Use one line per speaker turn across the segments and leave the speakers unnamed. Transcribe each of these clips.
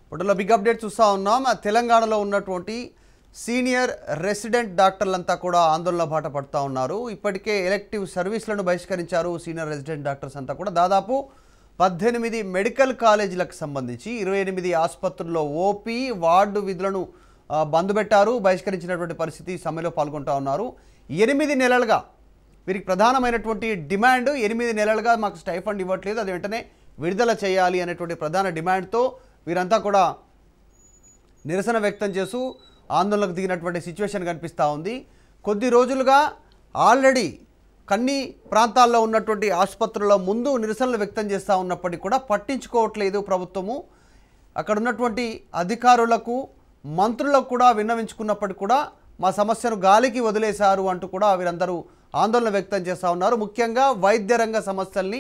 ఫోటోలో big update చూస్తూ ఉన్నాం ఆ తెలంగాణలో ఉన్నటువంటి సీనియర్ రెసిడెంట్ డాక్టర్లంతా కూడా ఆందోళన బాట పడుతూ ఉన్నారు ఇప్పటికే ఎలెక్టివ్ సర్వీసులను బహిష్కరించారు సీనియర్ రెసిడెంట్ డాక్టర్స్ అంతా కూడా దాదాపు పద్దెనిమిది మెడికల్ కాలేజీలకు సంబంధించి ఇరవై ఎనిమిది ఆసుపత్రుల్లో ఓపీ వార్డు విధులను ఆ, బంద్ పెట్టారు బహిష్కరించినటువంటి పరిస్థితి ఈ సమ్మెలో పాల్గొంటూ ఉన్నారు ఎనిమిది నెలలుగా వీరికి ప్రధానమైనటువంటి డిమాండ్ ఎనిమిది నెలలుగా మాకు స్టైఫండ్ ఇవ్వట్లేదు అది వెంటనే విడుదల చేయాలి అనేటువంటి ప్రధాన డిమాండ్తో వీరంతా కూడా నిరసన వ్యక్తం చేస్తూ ఆందోళనకు దిగినటువంటి సిచ్యువేషన్ కనిపిస్తూ ఉంది కొద్ది రోజులుగా ఆల్రెడీ కన్ని ప్రాంతాల్లో ఉన్నటువంటి ఆసుపత్రుల ముందు నిరసనలు వ్యక్తం చేస్తూ ఉన్నప్పటికీ కూడా పట్టించుకోవట్లేదు ప్రభుత్వము అక్కడ ఉన్నటువంటి అధికారులకు మంత్రులకు కూడా విన్నవించుకున్నప్పటికీ కూడా మా సమస్యను గాలికి వదిలేశారు అంటూ కూడా వీరందరూ ఆందోళన వ్యక్తం చేస్తూ ఉన్నారు ముఖ్యంగా వైద్య రంగ సమస్యల్ని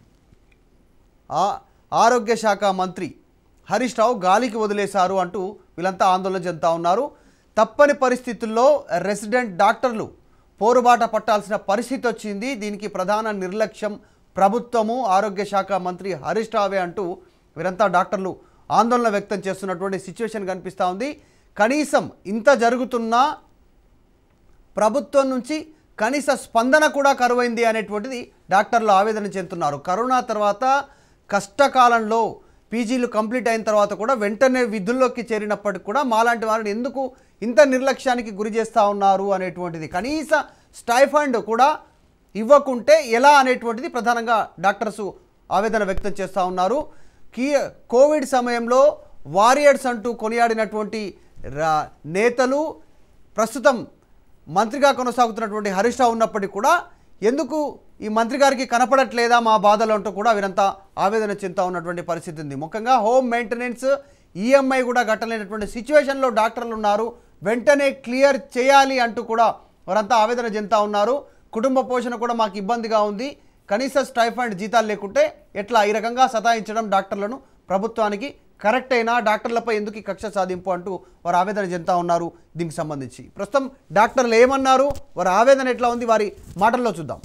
ఆ- ఆరోగ్య శాఖ మంత్రి హరీష్ రావు గాలికి వదిలేశారు అంటూ వీళ్ళంతా ఆందోళన చెందుతా ఉన్నారు తప్పని పరిస్థితుల్లో రెసిడెంట్ డాక్టర్లు పోరుబాట పట్టాల్సిన పరిస్థితి వచ్చింది దీనికి ప్రధాన నిర్లక్ష్యం ప్రభుత్వము ఆరోగ్య శాఖ మంత్రి హరీష్ రావే అంటూ వీరంతా డాక్టర్లు ఆందోళన వ్యక్తం చేస్తున్నటువంటి సిచ్యువేషన్ కనిపిస్తూ ఉంది కనీసం ఇంత జరుగుతున్నా ప్రభుత్వం నుంచి కనీస స్పందన కూడా కరువైంది అనేటువంటిది డాక్టర్లు ఆవేదన చెందుతున్నారు కరోనా తర్వాత కష్టకాలంలో పీజీలు కంప్లీట్ అయిన తర్వాత కూడా వెంటనే విధుల్లోకి చేరినప్పటికి కూడా మాలాంటి వారిని ఎందుకు ఇంత నిర్లక్ష్యానికి గురి చేస్తూ ఉన్నారు అనేటువంటిది కనీస స్టైఫండ్ కూడా ఇవ్వకుంటే ఎలా అనేటువంటిది ప్రధానంగా డాక్టర్స్ ఆవేదన వ్యక్తం చేస్తూ ఉన్నారు కీ కోవిడ్ సమయంలో వారియర్స్ అంటూ కొనియాడినటువంటి రా- నేతలు ప్రస్తుతం మంత్రిగా కొనసాగుతున్నటువంటి హరీష్ రావు ఉన్నప్పటికీ కూడా ఎందుకు ఈ మంత్రి గారికి కనపడట్లేదా మా బాధలు అంటూ కూడా వీరంతా ఆవేదన చెందుతా ఉన్నటువంటి పరిస్థితి ఉంది ముఖ్యంగా హోమ్ మెయింటెనెన్స్ ఈఎంఐ కూడా కట్టలేనటువంటి సిచ్యువేషన్లో డాక్టర్లు ఉన్నారు వెంటనే క్లియర్ చేయాలి అంటూ కూడా వారంతా ఆవేదన చెందుతా ఉన్నారు కుటుంబ పోషణ కూడా మాకు ఇబ్బందిగా ఉంది కనీస స్టైఫండ్ జీతాలు లేకుంటే ఎట్లా ఈ రకంగా సతాయించడం డాక్టర్లను ప్రభుత్వానికి కరెక్ట్ అయినా డాక్టర్లపై ఎందుకు ఈ కక్ష సాధింపు అంటూ వారు ఆవేదన చెందుతా ఉన్నారు దీనికి సంబంధించి ప్రస్తుతం డాక్టర్లు ఏమన్నారు వారి ఆవేదన ఎట్లా ఉంది వారి మాటల్లో చూద్దాం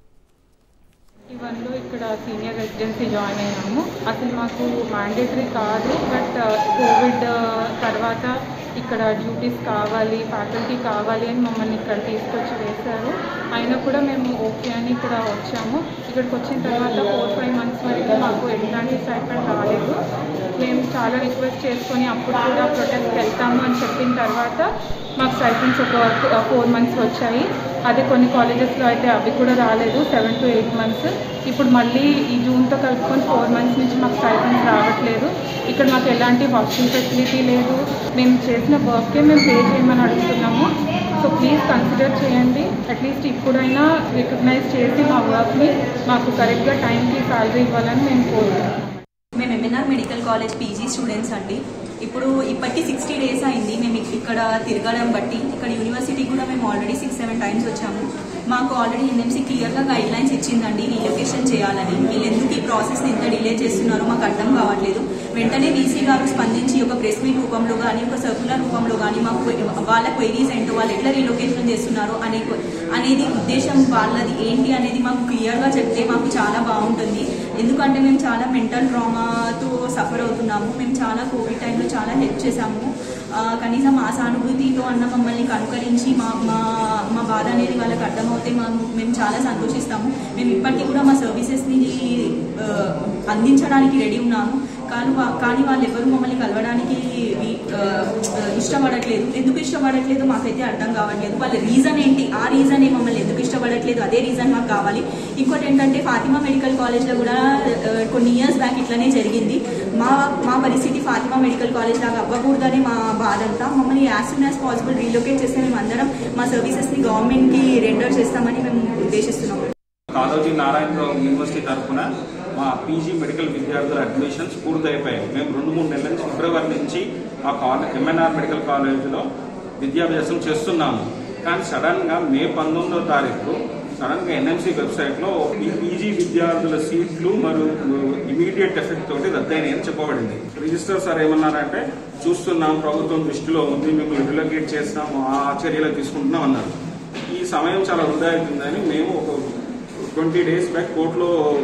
వన్లో ఇక్కడ సీనియర్ రెసిడెన్సీ జాయిన్ అయ్యాము అసలు మాకు మ్యాండేటరీ కాదు బట్ కోవిడ్ తర్వాత ఇక్కడ డ్యూటీస్ కావాలి ఫ్యాకల్టీ కావాలి అని మమ్మల్ని ఇక్కడ తీసుకొచ్చి వేశారు అయినా కూడా మేము ఓకే అని ఇక్కడ వచ్చాము ఇక్కడికి వచ్చిన తర్వాత ఫోర్ ఫైవ్ మంత్స్ వరకు మాకు ఎట్లాంటి స్టైఫండ్ రాలేదు మేము చాలా రిక్వెస్ట్ చేసుకొని అప్పుడు కూడా ప్రొటెస్ట్ వెళ్తాము అని చెప్పిన తర్వాత మాకు స్టైఫండ్స్ ఒక ఫోర్ మంత్స్ వచ్చాయి అదే కొన్ని కాలేజెస్లో అయితే అవి కూడా రాలేదు సెవెన్ టు ఎయిట్ మంత్స్ ఇప్పుడు మళ్ళీ ఈ జూన్తో కలుపుకొని ఫోర్ మంత్స్ నుంచి మాకు స్టైఫండ్స్ రావట్లేదు ఇక్కడ మాకు ఎలాంటి హాస్టల్ ఫెసిలిటీ లేదు మేము చేసిన వర్క్కే మేము పే చేయమని అడుగుతున్నాము సో ప్లీజ్ కన్సిడర్ చేయండి అట్లీస్ట్ ఇప్పుడైనా రికగ్నైజ్ చేసి మా వర్క్ని మాకు కరెక్ట్గా టైంకి శాలరీ ఇవ్వాలని మేము కోరుకుంటున్నాము
మేము MNR medical college PG students అండి ఇప్పుడు ఇప్పటికి సిక్స్టీ డేస్ అయింది మేము ఇక్- ఇక్కడ తిరగడం బట్టి ఇక్కడ యూనివర్సిటీ కూడా మేము ఆల్రెడీ సిక్స్ సెవెన్ టైమ్స్ వచ్చాము మాకు ఆల్రెడీ ఎన్ఎంసీ క్లియర్గా గైడ్ లైన్స్ ఇచ్చిందండి రీలొకేషన్ చేయాలని వీళ్ళు ఎందుకు ఈ ప్రాసెస్ని ఇంత డిలే చేస్తున్నారో మాకు అర్థం కావట్లేదు వెంటనే వీసీ గారు స్పందించి ఒక ప్రెస్ మీట్ రూపంలో కానీ ఒక సర్కులర్ రూపంలో కానీ మాకు వాళ్ళ క్వైరీస్ ఏంటో వాళ్ళు ఎట్లా రీలొకేషన్ చేస్తున్నారో అనే అనేది ఉద్దేశం వాళ్ళది ఏంటి అనేది మాకు క్లియర్గా చెప్తే మాకు చాలా బాగుంటుంది ఎందుకంటే మేము చాలా మెంటల్ ట్రామాతో సఫర్ అవుతున్నాము మేము చాలా కోవిడ్ టైంలో చాలా హెల్ప్ చేశాము ఆ, కనీసం ఆ సానుభూతితో అన్న మమ్మల్ని కనుకరించి మా మా మా బాధ అనేది వాళ్ళకి అర్థమవుతే మా మేము చాలా సంతోషిస్తాము మేము ఇప్పటికీ కూడా మా సర్వీసెస్ని ఆ, అందించడానికి రెడీ ఉన్నాము కానీ వా- కానీ వాళ్ళు ఎవరు మమ్మల్ని కలవడానికి వి- ఆ, ఇష్టపడట్లేదు ఎందుకు ఇష్టపడట్లేదు మాకైతే అర్థం కావట్లేదు వాళ్ళ రీజన్ ఏంటి ఆ రీజన్ మమ్మల్ని ఎందుకు ఇష్టపడట్లేదు అదే రీజన్ మాకు కావాలి ఇంకోటి ఏంటంటే ఫాతిమా మెడికల్ కాలేజ్లో కూడా ఆ, కొన్ని ఇయర్స్ బ్యాక్ ఇట్లానే జరిగింది మా మా పరిస్థితి ఫాతిమా మెడికల్ కాలేజ్ లాగా అవ్వకూడదని మా బాధ అంతా మమ్మల్ని as soon as possible relocate చేస్తే మేము అందరం మా సర్వీసెస్ని గవర్నమెంట్కి రెండర్ చేస్తామని మేము ఉద్దేశిస్తున్నాము
కాళోజీ నారాయణరావు యూనివర్సిటీ తరఫున మా పీజీ మెడికల్ విద్యార్థుల అడ్మిషన్స్ పూర్తయిపోయాయి మేము రెండు మూడు నెలల నుంచి ఫిబ్రవరి నుంచి ఆ కాలేజ్ ఎంఎన్ఆర్ మెడికల్ కాలేజీలో విద్యాభ్యాసం చేస్తున్నాము కానీ సడన్గా మే పంతొమ్మిదో తారీఖు సడన్గా ఎన్ఎంసీ వెబ్సైట్లో ఈ పీజీ విద్యార్థుల సీట్లు మరియు ఇమీడియట్ ఎఫెక్ట్ తోటి రద్దయినాయని చెప్పబడింది రిజిస్టర్ సార్ ఏమన్నారంటే చూస్తున్నాం ప్రభుత్వం దృష్టిలో ఉంది మేము రిలొకేట్ చేస్తాం ఆ చర్యలు తీసుకుంటున్నాం అన్నారు ఈ సమయం చాలా వృధా అవుతుందని మేము ఒక ట్వంటీ డేస్ బ్యాక్ కోర్టులో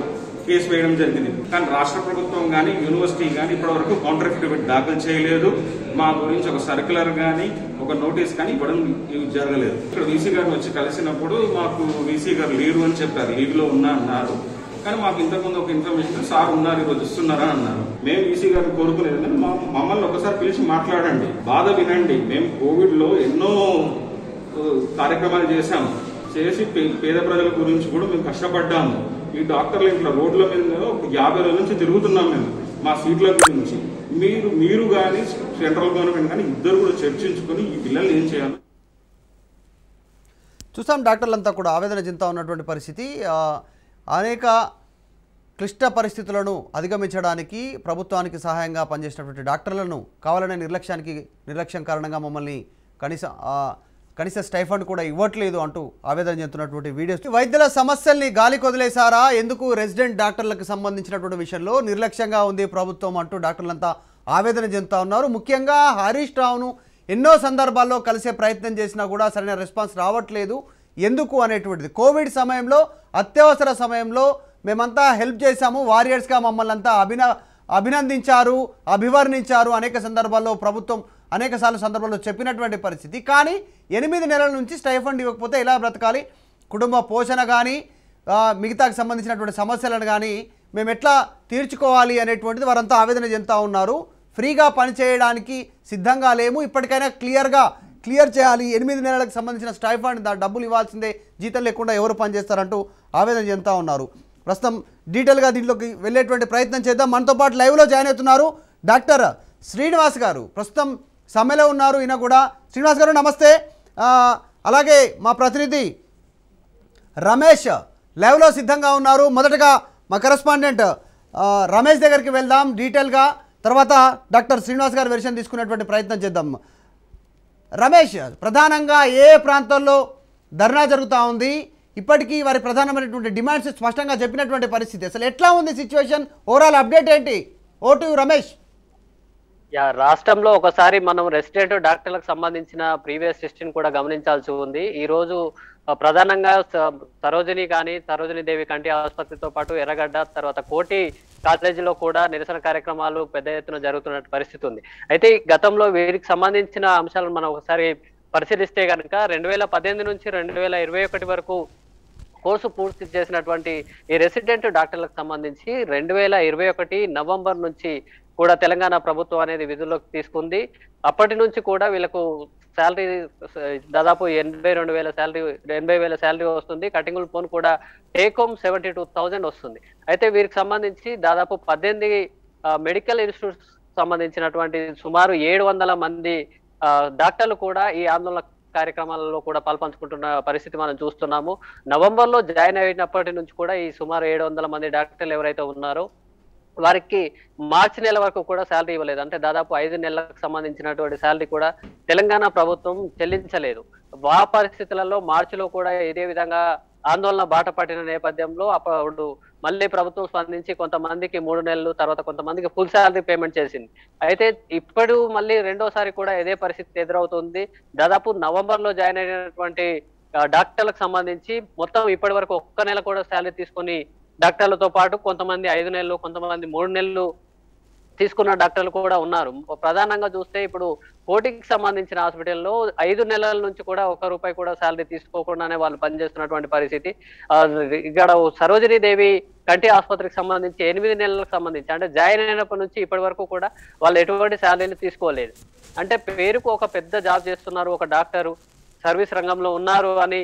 కేసు వేయడం జరిగింది కానీ రాష్ట్ర ప్రభుత్వం కానీ యూనివర్సిటీ కానీ ఇప్పటివరకు కౌంటర్ అఫిడవిట్ దాఖలు చేయలేదు మా గురించి ఒక సర్క్యులర్ కానీ ఒక నోటీస్ కానీ ఇవ్వడం ఇవి జరగలేదు ఇక్కడ వీసీ గారిని వచ్చి కలిసినప్పుడు మాకు వీసీ గారు లీవ్ అని చెప్పారు లీవ్ లో ఉన్నా అన్నారు కానీ మాకు ఇంతకుముందు ఒక ఇన్ఫర్మేషన్ సార్ ఉన్నారు ఈరోజు వస్తున్నారా అన్నారు మేము ఈసీ గారిని కోరుకునేది ఏంటంటే మా మమ్మల్ని ఒకసారి పిలిచి మాట్లాడండి బాధ వినండి మేము కోవిడ్ లో ఎన్నో ఆ, కార్యక్రమాలు చేశాము చేసి పే- పేద ప్రజల గురించి కూడా మేము కష్టపడ్డాము ఈ డాక్టర్లు ఇట్లా రోడ్ల మీద ఒక యాభై రోజుల నుంచి తిరుగుతున్నాం మేము మా సీట్ల గురించి మీరు మీరు కానీ సెంట్రల్ గవర్నమెంట్ కానీ ఇద్దరు కూడా చర్చించుకొని ఈ పిల్లల్ని ఏం చేయాలి
చూసాం డాక్టర్లంతా కూడా ఆవేదన చెందుతా ఉన్నటువంటి పరిస్థితి ఆ, అనేక క్లిష్ట పరిస్థితులను అధిగమించడానికి ప్రభుత్వానికి సహాయంగా పనిచేసినటువంటి డాక్టర్లను కావాలనే నిర్లక్ష్యానికి నిర్లక్ష్యం కారణంగా మమ్మల్ని కనీస ఆ, కనీస స్టైఫండ్ కూడా ఇవ్వట్లేదు అంటూ ఆవేదన చెందుతున్నటువంటి వీడియోస్ వైద్యుల సమస్యల్ని గాలి కొదిలేశారా ఎందుకు రెసిడెంట్ డాక్టర్లకు సంబంధించినటువంటి విషయంలో నిర్లక్ష్యంగా ఉంది ప్రభుత్వం అంటూ డాక్టర్లంతా ఆవేదన చెందుతా ఉన్నారు ముఖ్యంగా హరీష్ రావును ఎన్నో సందర్భాల్లో కలిసే ప్రయత్నం చేసినా కూడా సరైన రెస్పాన్స్ రావట్లేదు ఎందుకు అనేటువంటిది కోవిడ్ సమయంలో అత్యవసర సమయంలో మేమంతా హెల్ప్ చేశాము వారియర్స్గా మమ్మల్ని అంతా అభిన అభినందించారు అభివర్ణించారు అనేక సందర్భాల్లో ప్రభుత్వం అనేక సార్లు సందర్భాల్లో చెప్పినటువంటి పరిస్థితి కానీ ఎనిమిది నెలల నుంచి స్టైఫండ్ ఇవ్వకపోతే ఎలా బ్రతకాలి కుటుంబ పోషణ కానీ ఆ, మిగతాకి సంబంధించినటువంటి సమస్యలను కానీ మేము ఎట్లా తీర్చుకోవాలి అనేటువంటిది వారంతా ఆవేదన చెందుతూ ఉన్నారు ఫ్రీగా పనిచేయడానికి సిద్ధంగా లేము ఇప్పటికైనా క్లియర్గా క్లియర్ చేయాలి ఎనిమిది నెలలకు సంబంధించిన స్టైఫండ్ దా డబ్బులు ఇవ్వాల్సిందే జీతం లేకుండా ఎవరు పనిచేస్తారంటూ ఆవేదన చెందుతూ ఉన్నారు ప్రస్తుతం డీటెయిల్గా దీంట్లోకి వెళ్ళేటువంటి ప్రయత్నం చేద్దాం మనతో పాటు లైవ్లో జాయిన్ అవుతున్నారు డాక్టర్ శ్రీనివాస్ గారు ప్రస్తుతం సమ్మెలో ఉన్నారు ఈయన కూడా శ్రీనివాస్ గారు నమస్తే ఆ, అలాగే మా ప్రతినిధి రమేష్ లైవ్లో సిద్ధంగా ఉన్నారు మొదటగా మా కరెస్పాండెంట్ ఆ, రమేష్ దగ్గరికి వెళ్దాం డీటెయిల్గా తర్వాత డాక్టర్ శ్రీనివాస్ గారు వెర్షన్ తీసుకునేటువంటి ప్రయత్నం చేద్దాం రమేష్ ప్రధానంగా ఏ ఏ ప్రాంతాల్లో ధర్నా జరుగుతూ ఉంది ఇప్పటికీ వారి ప్రధానమైనటువంటి డిమాండ్స్ స్పష్టంగా చెప్పినటువంటి పరిస్థితి అసలు ఎట్లా ఉంది సిచ్యువేషన్ ఓవరాల్ అప్డేట్ ఏంటి ఓటు రమేష్
యా రాష్ట్రంలో ఒకసారి మనం రెసిడెంట్ డాక్టర్లకు సంబంధించిన ప్రీవియస్ హిస్టరీని కూడా గమనించాల్సి ఉంది ఈ రోజు ఆ, ప్రధానంగా స- సరోజిని కానీ సరోజిని దేవి కంటి ఆసుపత్రితో పాటు ఎర్రగడ్డ తర్వాత కోటి కాలేజీలో కూడా నిరసన కార్యక్రమాలు పెద్ద ఎత్తున జరుగుతున్న పరిస్థితి ఉంది అయితే ఈ గతంలో వీరికి సంబంధించిన అంశాలను మనం ఒకసారి పరిశీలిస్తే కనుక రెండు వేల పద్దెనిమిది నుంచి రెండు వేల ఇరవై ఒకటి వరకు కోర్సు పూర్తి చేసినటువంటి ఈ రెసిడెంట్ డాక్టర్లకు సంబంధించి రెండు వేల ఇరవై ఒకటి నవంబర్ నుంచి కూడా తెలంగాణ ప్రభుత్వం అనేది విధుల్లోకి తీసుకుంది అప్పటి నుంచి కూడా వీళ్ళకు శాలరీ దాదాపు ఎనభై రెండు వేల శాలరీ ఎనభై వేల శాలరీ వస్తుంది కటింగుల పోను కూడా take home seventy two thousand వస్తుంది అయితే వీరికి సంబంధించి దాదాపు పద్దెనిమిది మెడికల్ ఇన్స్టిట్యూట్స్ సంబంధించినటువంటి సుమారు ఏడు వందల మంది ఆ, డాక్టర్లు కూడా ఈ ఆందోళన కార్యక్రమాలలో కూడా పాల్పంచుకుంటున్న పరిస్థితి మనం చూస్తున్నాము నవంబర్ లో జాయిన్ అయినప్పటి నుంచి కూడా ఈ సుమారు ఏడు వందల మంది డాక్టర్లు ఎవరైతే ఉన్నారో వారికి మార్చి నెల వరకు కూడా శాలరీ ఇవ్వలేదు అంటే దాదాపు ఐదు నెలలకు సంబంధించినటువంటి శాలరీ కూడా తెలంగాణ ప్రభుత్వం చెల్లించలేదు ఆ పరిస్థితులలో మార్చిలో కూడా ఇదే విధంగా ఆందోళన బాట పట్టిన నేపథ్యంలో అప్పుడు మళ్ళీ ప్రభుత్వం స్పందించి కొంతమందికి మూడు నెలలు తర్వాత కొంతమందికి ఫుల్ శాలరీ పేమెంట్ చేసింది అయితే ఇప్పుడు మళ్ళీ రెండోసారి కూడా ఇదే పరిస్థితి ఎదురవుతుంది దాదాపు నవంబర్ లో జాయిన్ అయినటువంటి ఆ, డాక్టర్లకు సంబంధించి మొత్తం ఇప్పటి వరకు ఒక్క నెల కూడా శాలరీ తీసుకొని డాక్టర్లతో పాటు కొంతమంది ఐదు నెలలు కొంతమంది మూడు నెలలు తీసుకున్న డాక్టర్లు కూడా ఉన్నారు ప్రధానంగా చూస్తే ఇప్పుడు కోటికి సంబంధించిన హాస్పిటల్లో ఐదు నెలల నుంచి కూడా ఒక రూపాయి కూడా శాలరీ తీసుకోకుండానే వాళ్ళు పనిచేస్తున్నటువంటి పరిస్థితి ఆ, ఇక్కడ సరోజినీ దేవి కంటి ఆసుపత్రికి సంబంధించి ఎనిమిది నెలలకు సంబంధించి అంటే జాయిన్ అయినప్పటి నుంచి ఇప్పటి వరకు కూడా వాళ్ళు ఎటువంటి శాలరీని తీసుకోలేదు అంటే పేరుకు ఒక పెద్ద జాబ్ చేస్తున్నారు ఒక డాక్టరు సర్వీస్ రంగంలో ఉన్నారు అని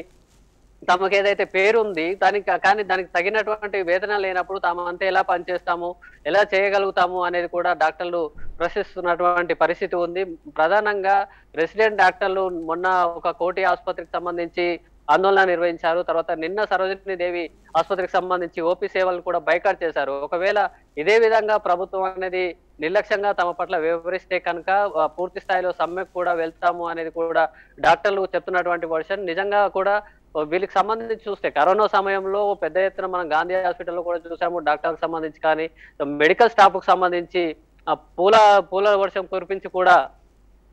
తమకు ఏదైతే పేరు ఉంది దానికి కానీ దానికి తగినటువంటి వేతన లేనప్పుడు తాము అంతా ఎలా పనిచేస్తాము ఎలా చేయగలుగుతాము అనేది కూడా డాక్టర్లు ప్రశ్నిస్తున్నటువంటి పరిస్థితి ఉంది ప్రధానంగా రెసిడెంట్ డాక్టర్లు మొన్న ఒక కోటి ఆసుపత్రికి సంబంధించి ఆందోళన నిర్వహించారు తర్వాత నిన్న సరోజిని దేవి ఆసుపత్రికి సంబంధించి ఓపీ సేవలు కూడా బైకాట్ చేశారు ఒకవేళ ఇదే విధంగా ప్రభుత్వం అనేది నిర్లక్ష్యంగా తమ పట్ల వివరిస్తే కనుక ఆ, పూర్తి స్థాయిలో సమ్మెకు కూడా వెళ్తాము అనేది కూడా డాక్టర్లు చెప్తున్నటువంటి వర్షన్ నిజంగా కూడా వీళ్ళకి సంబంధించి చూస్తే కరోనా సమయంలో పెద్ద ఎత్తున మనం గాంధీ హాస్పిటల్లో కూడా చూసాము డాక్టర్కి సంబంధించి కానీ మెడికల్ స్టాఫ్ కు సంబంధించి ఆ పూల పూల వర్షం కురిపించి కూడా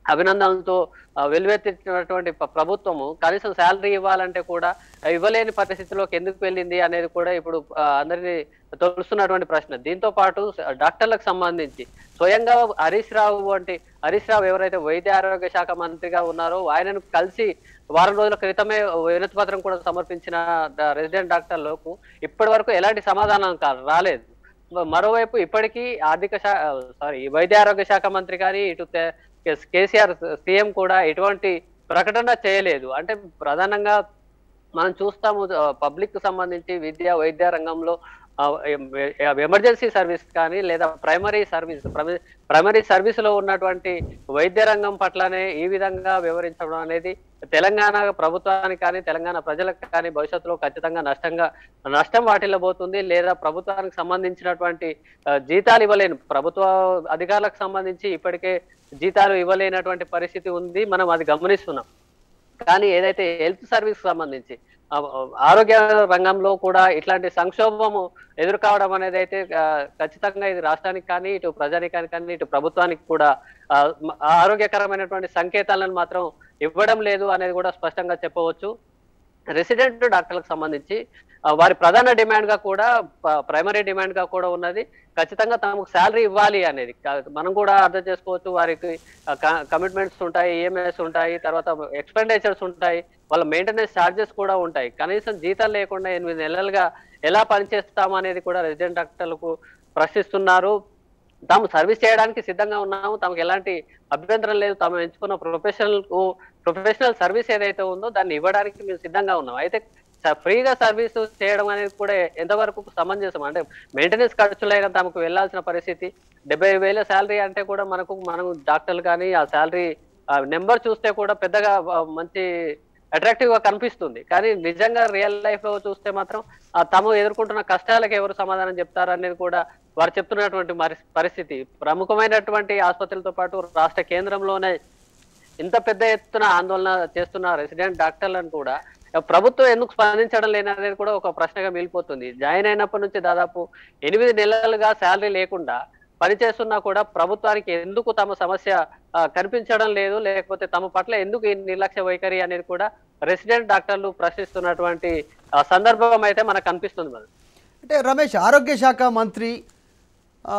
అభినందనలతో ఆ, వెల్లువెత్తినటువంటి ప- ప్రభుత్వము కనీసం శాలరీ ఇవ్వాలంటే కూడా ఆ, ఇవ్వలేని పరిస్థితిలోకి ఎందుకు వెళ్ళింది అనేది కూడా ఇప్పుడు ఆ, అందరినీ తొలుస్తున్నటువంటి ప్రశ్న దీంతో పాటు స- డాక్టర్లకు సంబంధించి స్వయంగా హరీష్ రావు వంటి హరీష్ రావు ఎవరైతే వైద్య ఆరోగ్య శాఖ మంత్రిగా ఉన్నారో ఆయనను కలిసి వారం రోజుల క్రితమే వినతి పత్రం కూడా సమర్పించిన ద- రెసిడెంట్ డాక్టర్లకు ఇప్పటి వరకు ఎలాంటి సమాధానం కా- రాలేదు మ- మరోవైపు ఇప్పటికీ ఆర్థిక శా సారీ వైద్య ఆరోగ్య శాఖ మంత్రి కానీ ఇటు తే- కేసీఆర్ సీఎం కూడా ఎటువంటి ప్రకటన చేయలేదు అంటే ప్రధానంగా మనం చూస్తాము పబ్లిక్ కు సంబంధించి విద్య వైద్య రంగంలో ఆ, ఎం- ఎ- ఎమర్జెన్సీ సర్వీస్ కానీ లేదా ప్రైమరీ సర్వీస్ ప్రైమ- ప్రైమరీ సర్వీస్ లో ఉన్నటువంటి వైద్య రంగం పట్లనే ఈ విధంగా వివరించడం అనేది తెలంగాణ ప్రభుత్వానికి కానీ తెలంగాణ ప్రజలకు కానీ భవిష్యత్తులో ఖచ్చితంగా నష్టంగా నష్టం వాటిల్లబోతుంది లేదా ప్రభుత్వానికి సంబంధించినటువంటి ఆ, జీతాలు ఇవ్వలేని ప్రభుత్వ అధికారులకు సంబంధించి ఇప్పటికే జీతాలు ఇవ్వలేనటువంటి పరిస్థితి ఉంది మనం అది గమనిస్తున్నాం కానీ ఏదైతే హెల్త్ సర్వీస్ సంబంధించి ఆ, ఆ, ఆరోగ్య రంగంలో కూడా ఇట్లాంటి సంక్షోభము ఎదుర్కోవడం అనేది అయితే ఆ, ఖచ్చితంగా ఇది రాష్ట్రానికి కానీ ఇటు ప్రజానికానికి కానీ ఇటు ప్రభుత్వానికి కూడా ఆ, మ- ఆరోగ్యకరమైనటువంటి సంకేతాలను మాత్రం ఇవ్వడం లేదు అనేది కూడా స్పష్టంగా చెప్పవచ్చు రెసిడెంట్ డాక్టర్లకు సంబంధించి ఆ, వారి ప్రధాన డిమాండ్ గా కూడా ప- ప్రైమరీ డిమాండ్ గా కూడా ఉన్నది ఖచ్చితంగా తమకు శాలరీ ఇవ్వాలి అనేది కా- మనం కూడా అర్థం చేసుకోవచ్చు వారికి కమిట్మెంట్స్ ఉంటాయి ఈఎంఐస్ ఉంటాయి తర్వాత ఎక్స్పెండిచర్స్ ఉంటాయి వాళ్ళ మెయింటెనెన్స్ ఛార్జెస్ కూడా ఉంటాయి కనీసం జీతాలు లేకుండా ఎనిమిది నెలలుగా ఎలా పనిచేస్తాం అనేది కూడా రెసిడెంట్ డాక్టర్లకు ప్రశ్నిస్తున్నారు తాము సర్వీస్ చేయడానికి సిద్ధంగా ఉన్నాము తమకు ఎలాంటి అభ్యంతరం లేదు తాము ఎంచుకున్న ప్రొఫెషనల్ ప్రొఫెషనల్ సర్వీస్ ఏదైతే ఉందో దాన్ని ఇవ్వడానికి మేము సిద్ధంగా ఉన్నాం అయితే స- ఫ్రీగా సర్వీస్ చేయడం అనేది కూడా ఎంతవరకు సమంజసం అంటే మెయింటెనెన్స్ ఖర్చులైనా తమకు వెళ్ళాల్సిన పరిస్థితి డెబ్బై వేల శాలరీ అంటే కూడా మనకు మనం డాక్టర్లు కానీ ఆ శాలరీ నెంబర్ చూస్తే కూడా పెద్దగా ఆ, మంచి అట్రాక్టివ్ గా కనిపిస్తుంది కానీ నిజంగా రియల్ లైఫ్ లో చూస్తే మాత్రం ఆ, తాము ఎదుర్కొంటున్న కష్టాలకు ఎవరు సమాధానం చెప్తారు అనేది కూడా వారు చెప్తున్నటువంటి మరి- పరిస్థితి ప్రముఖమైనటువంటి ఆసుపత్రులతో పాటు రాష్ట్ర కేంద్రంలోనే ఇంత పెద్ద ఎత్తున ఆందోళన చేస్తున్న రెసిడెంట్ డాక్టర్లను కూడా ప్రభుత్వం ఎందుకు స్పందించడం లేదనేది కూడా ఒక ప్రశ్నగా మిగిలిపోతుంది జాయిన్ అయినప్పటి నుంచి దాదాపు ఎనిమిది నెలలుగా శాలరీ లేకుండా పనిచేస్తున్నా కూడా ప్రభుత్వానికి ఎందుకు తమ సమస్య ఆ, కనిపించడం లేదు లేకపోతే తమ పట్ల ఎందుకు ఈ నిర్లక్ష్య వైఖరి అనేది కూడా రెసిడెంట్ డాక్టర్లు ప్రశ్నిస్తున్నటువంటి ఆ, సందర్భం అయితే మనకు కనిపిస్తుంది మరి
అంటే రమేష్ ఆరోగ్య శాఖ మంత్రి ఆ,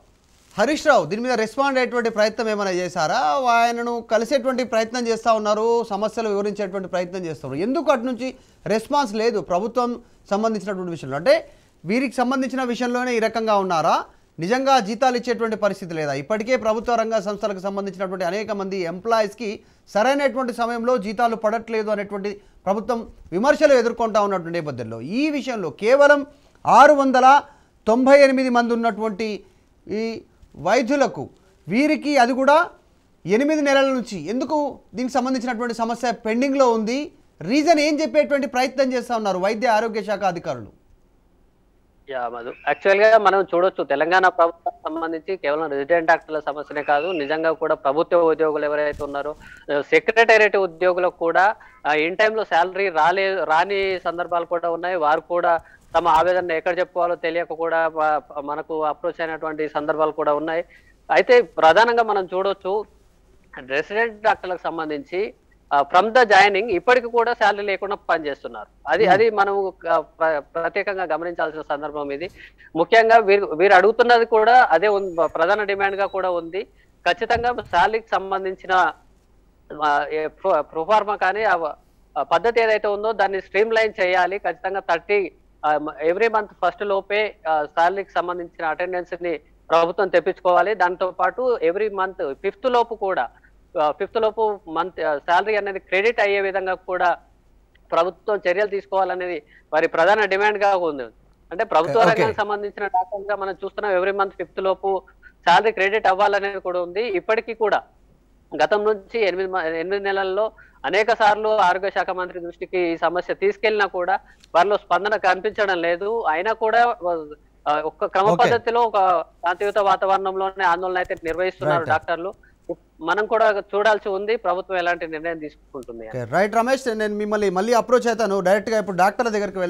హరీష్ రావు దీని మీద రెస్పాండ్ అయ్యేటువంటి ప్రయత్నం ఏమైనా చేశారా ఆయనను కలిసేటువంటి ప్రయత్నం చేస్తూ ఉన్నారు సమస్యలు వివరించేటువంటి ప్రయత్నం చేస్తున్నారు ఎందుకు అటు నుంచి రెస్పాన్స్ లేదు ప్రభుత్వం సంబంధించినటువంటి విషయంలో అంటే వీరికి సంబంధించిన విషయంలోనే ఈ రకంగా ఉన్నారా నిజంగా జీతాలు ఇచ్చేటువంటి పరిస్థితి లేదా ఇప్పటికే ప్రభుత్వ రంగ సంస్థలకు సంబంధించినటువంటి అనేక మంది ఎంప్లాయీస్కి సరైనటువంటి సమయంలో జీతాలు పడట్లేదు అనేటువంటి ప్రభుత్వం విమర్శలు ఎదుర్కొంటా ఉన్నటువంటి నేపథ్యంలో ఈ విషయంలో కేవలం ఆరు వందల తొంభై ఎనిమిది మంది ఉన్నటువంటి ఈ వైద్యులకు వీరికి అది కూడా ఎనిమిది నెలల నుంచి ఎందుకు దీనికి సంబంధించినటువంటి సమస్య పెండింగ్లో ఉంది రీజన్ ఏం చెప్పేటువంటి ప్రయత్నం చేస్తూ ఉన్నారు వైద్య ఆరోగ్య శాఖ అధికారులు
యా మధు యాక్చువల్ గా మనం చూడొచ్చు తెలంగాణ ప్రభుత్వం సంబంధించి కేవలం రెసిడెంట్ డాక్టర్ల సమస్యనే కాదు నిజంగా కూడా ప్రభుత్వ ఉద్యోగులు ఎవరైతే ఉన్నారో సెక్రటేరియట్ ఉద్యోగులకు కూడా ఇన్ టైంలో శాలరీ రాలే రాని సందర్భాలు కూడా ఉన్నాయి వారు కూడా తమ ఆవేదన ఎక్కడ చెప్పుకోవాలో తెలియక కూడా మ- మనకు అప్రోచ్ అయినటువంటి సందర్భాలు కూడా ఉన్నాయి అయితే ప్రధానంగా మనం చూడొచ్చు రెసిడెంట్ డాక్టర్లకు సంబంధించి ఫ్రమ్ ద జాయినింగ్ ఇప్పటికి కూడా శాలరీ లేకుండా పనిచేస్తున్నారు అది అది మనం ఆ, ప్ర- ప్రత్యేకంగా గమనించాల్సిన సందర్భం ఇది ముఖ్యంగా వీరు వీరు అడుగుతున్నది కూడా అదే ఉంది ప్రధాన డిమాండ్ గా కూడా ఉంది ఖచ్చితంగా శాలరీకి సంబంధించిన ప్రొఫార్మా కానీ ఆ ఆ పద్ధతి ఏదైతే ఉందో దాన్ని స్ట్రీమ్ లైన్ చేయాలి ఖచ్చితంగా థర్టీ ఎవ్రీ మంత్ ఫస్ట్ లోపే శాలరీకి సంబంధించిన అటెండెన్స్ ని ప్రభుత్వం తెప్పించుకోవాలి దాంతో పాటు ఎవ్రీ మంత్ ఫిఫ్త్ లోపు కూడా ఫిఫ్త్ లోపు మంత్ శాలరీ అనేది క్రెడిట్ అయ్యే విధంగా కూడా ప్రభుత్వం చర్యలు తీసుకోవాలనేది వారి ప్రధాన డిమాండ్ గా ఉంది అంటే ప్రభుత్వ
Okay.
రంగానికి సంబంధించిన డాక్టర్ గా మనం చూస్తున్నాం ఎవ్రీ మంత్ ఫిఫ్త్ లోపు శాలరీ క్రెడిట్ అవ్వాలనేది కూడా ఉంది ఇప్పటికీ కూడా గతం నుంచి ఎనిమిది మ- ఎనిమిది నెలల్లో అనేక సార్లు ఆరోగ్య శాఖ మంత్రి దృష్టికి ఈ సమస్య తీసుకెళ్లినా కూడా వారిలో స్పందన కనిపించడం లేదు అయినా కూడా ఆ, ఒక క్రమ
Okay.
పద్ధతిలో ఒక శాంతియుత వాతావరణంలోనే ఆందోళన అయితే నిర్వహిస్తున్నారు
Right.
డాక్టర్లు మనం కూడా చూడాల్సి ఉంది ప్రభుత్వం ఎలాంటి నిర్ణయం తీసుకుంటుంది అని.
ఓకే రైట్ రమేష్ నేను మిమ్మల్ని మళ్ళీ అప్రోచ్ అవుతాను డైరెక్ట్గా ఇప్పుడు డాక్టర్ దగ్గరికి వెళ్దాం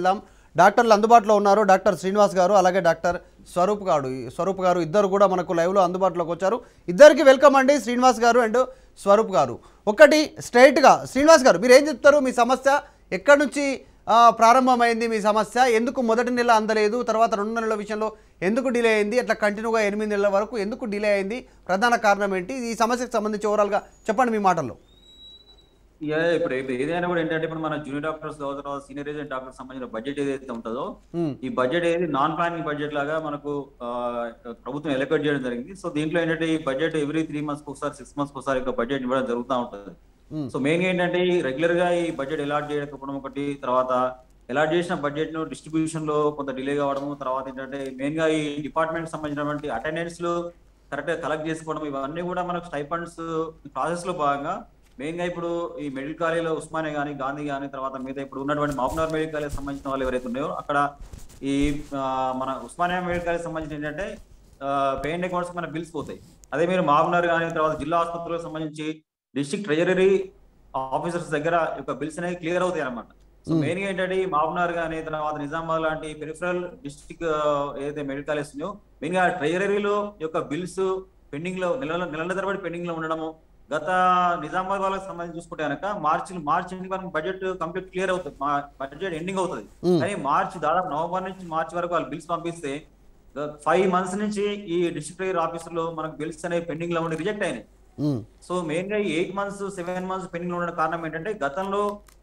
డాక్టర్లు అందుబాటులో ఉన్నారు డాక్టర్ శ్రీనివాస్ గారు అలాగే డాక్టర్ స్వరూప్ గారు స్వరూప్ గారు ఇద్దరు కూడా మనకు లైవ్లో అందుబాటులోకి వచ్చారు ఇద్దరికి వెల్కమ్ అండి శ్రీనివాస్ గారు అండ్ స్వరూప్ గారు ఒకటి స్ట్రైట్గా శ్రీనివాస్ గారు మీరు ఏం చెప్తారు మీ సమస్య ఎక్కడి నుంచి ఆ, ప్రారంభమైంది మీ సమస్య ఎందుకు మొదటి నెల అందలేదు తర్వాత రెండు నెలల విషయంలో ఎందుకు డిలే అయింది అట్లా కంటిన్యూగా ఎనిమిది నెలల వరకు ఎందుకు డిలే అయింది ప్రధాన కారణం ఏంటి ఈ సమస్యకు సంబంధించి ఓవరాల్గా చెప్పండి మీ మాటల్లో
యా, ఇప్పుడు ఇప్పుడు ఏదైనా కూడా ఏంటంటే ఇప్పుడు మన జూనియర్ డాక్టర్స్ తర్వాత సీనియర్ ఏజెంట్ డాక్టర్స్ సంబంధించిన బడ్జెట్ ఏదైతే ఉంటుందో
మ్మ్.
ఈ బడ్జెట్ ఏది నాన్ ప్లానింగ్ బడ్జెట్ లాగా మనకు ఆ, ప్రభుత్వం ఎలకేట్ చేయడం జరిగింది సో దీంట్లో ఏంటంటే ఈ బడ్జెట్ ఎవ్రీ త్రీ మంత్స్ ఒకసారి సిక్స్ మంత్స్ ఒకసారి ఒక బడ్జెట్ ఇవ్వడం జరుగుతూ ఉంటుంది
మ్మ్.
సో మెయిన్ ఏంటంటే ఈ రెగ్యులర్ గా ఈ బడ్జెట్ అలాట్ చేయకపోవడం ఒకటి తర్వాత అలాట్ చేసిన బడ్జెట్ ను డిస్ట్రిబ్యూషన్ లో కొంత డిలే కావడము తర్వాత ఏంటంటే మెయిన్ గా ఈ డిపార్ట్మెంట్ సంబంధించినటువంటి అటెండెన్స్ లు కరెక్ట్ గా కలెక్ట్ చేసుకోవడం ఇవన్నీ కూడా మనకు స్టైఫండ్స్ ప్రాసెస్ లో భాగంగా మెయిన్ గా ఇప్పుడు ఈ మెడికల్ కాలేజీలో ఉస్మానియా కానీ గాంధీ కానీ తర్వాత మీద ఇప్పుడు ఉన్నటువంటి మాపునార్ మెడికల్ కాలేజ్ సంబంధించిన వాళ్ళు ఎవరైతే ఉన్నాయో అక్కడ ఈ ఆ, మన ఉస్మానియా మెడికల్ కాలేజ్ సంబంధించి ఏంటంటే పేయింట్ అకౌంట్స్ మన బిల్స్ పోతాయి అదే మీరు మాపునార్ కానీ తర్వాత జిల్లా ఆసుపత్రులకు సంబంధించి డిస్ట్రిక్ట్ ట్రెజరీ ఆఫీసర్స్ దగ్గర యొక్క బిల్స్ అనేవి క్లియర్ అవుతాయి అన్నమాట సో
Hmm.
మెయిన్ గా ఏంటంటే ఈ మాపునార్ కానీ తర్వాత నిజామాబాద్ లాంటి పెరిఫరల్ డిస్ట్రిక్ట్ ఏదైతే మెడికల్ కాలేజ్ ఉన్నాయో మెయిన్ గా ట్రెజరీలో యొక్క బిల్స్ పెండింగ్ లో నెలల నెలల తరబడి పెండింగ్ లో ఉండడము గత నిజామాబాద్ వాళ్ళకి సంబంధించి చూసుకుంటే కనుక మార్చి మార్చి ఎండింగ్ వరకు బడ్జెట్ కంప్లీట్ క్లియర్ అవుతుంది బడ్జెట్ ఎండింగ్ అవుతుంది
మ్మ్.
కానీ మార్చి దాదాపు నవంబర్ నుంచి మార్చి వరకు వాళ్ళు బిల్స్ పంపిస్తే ఫైవ్ మంత్స్ నుంచి ఈ డిస్ట్రిక్ట్ ఆఫీసులో మనకు బిల్స్ అనేవి పెండింగ్ లో ఉండి రిజెక్ట్ అయినాయి
మ్మ్.
సో మెయిన్ గా eight months seven months pending లో ఉండడం కారణం ఏంటంటే గతంలో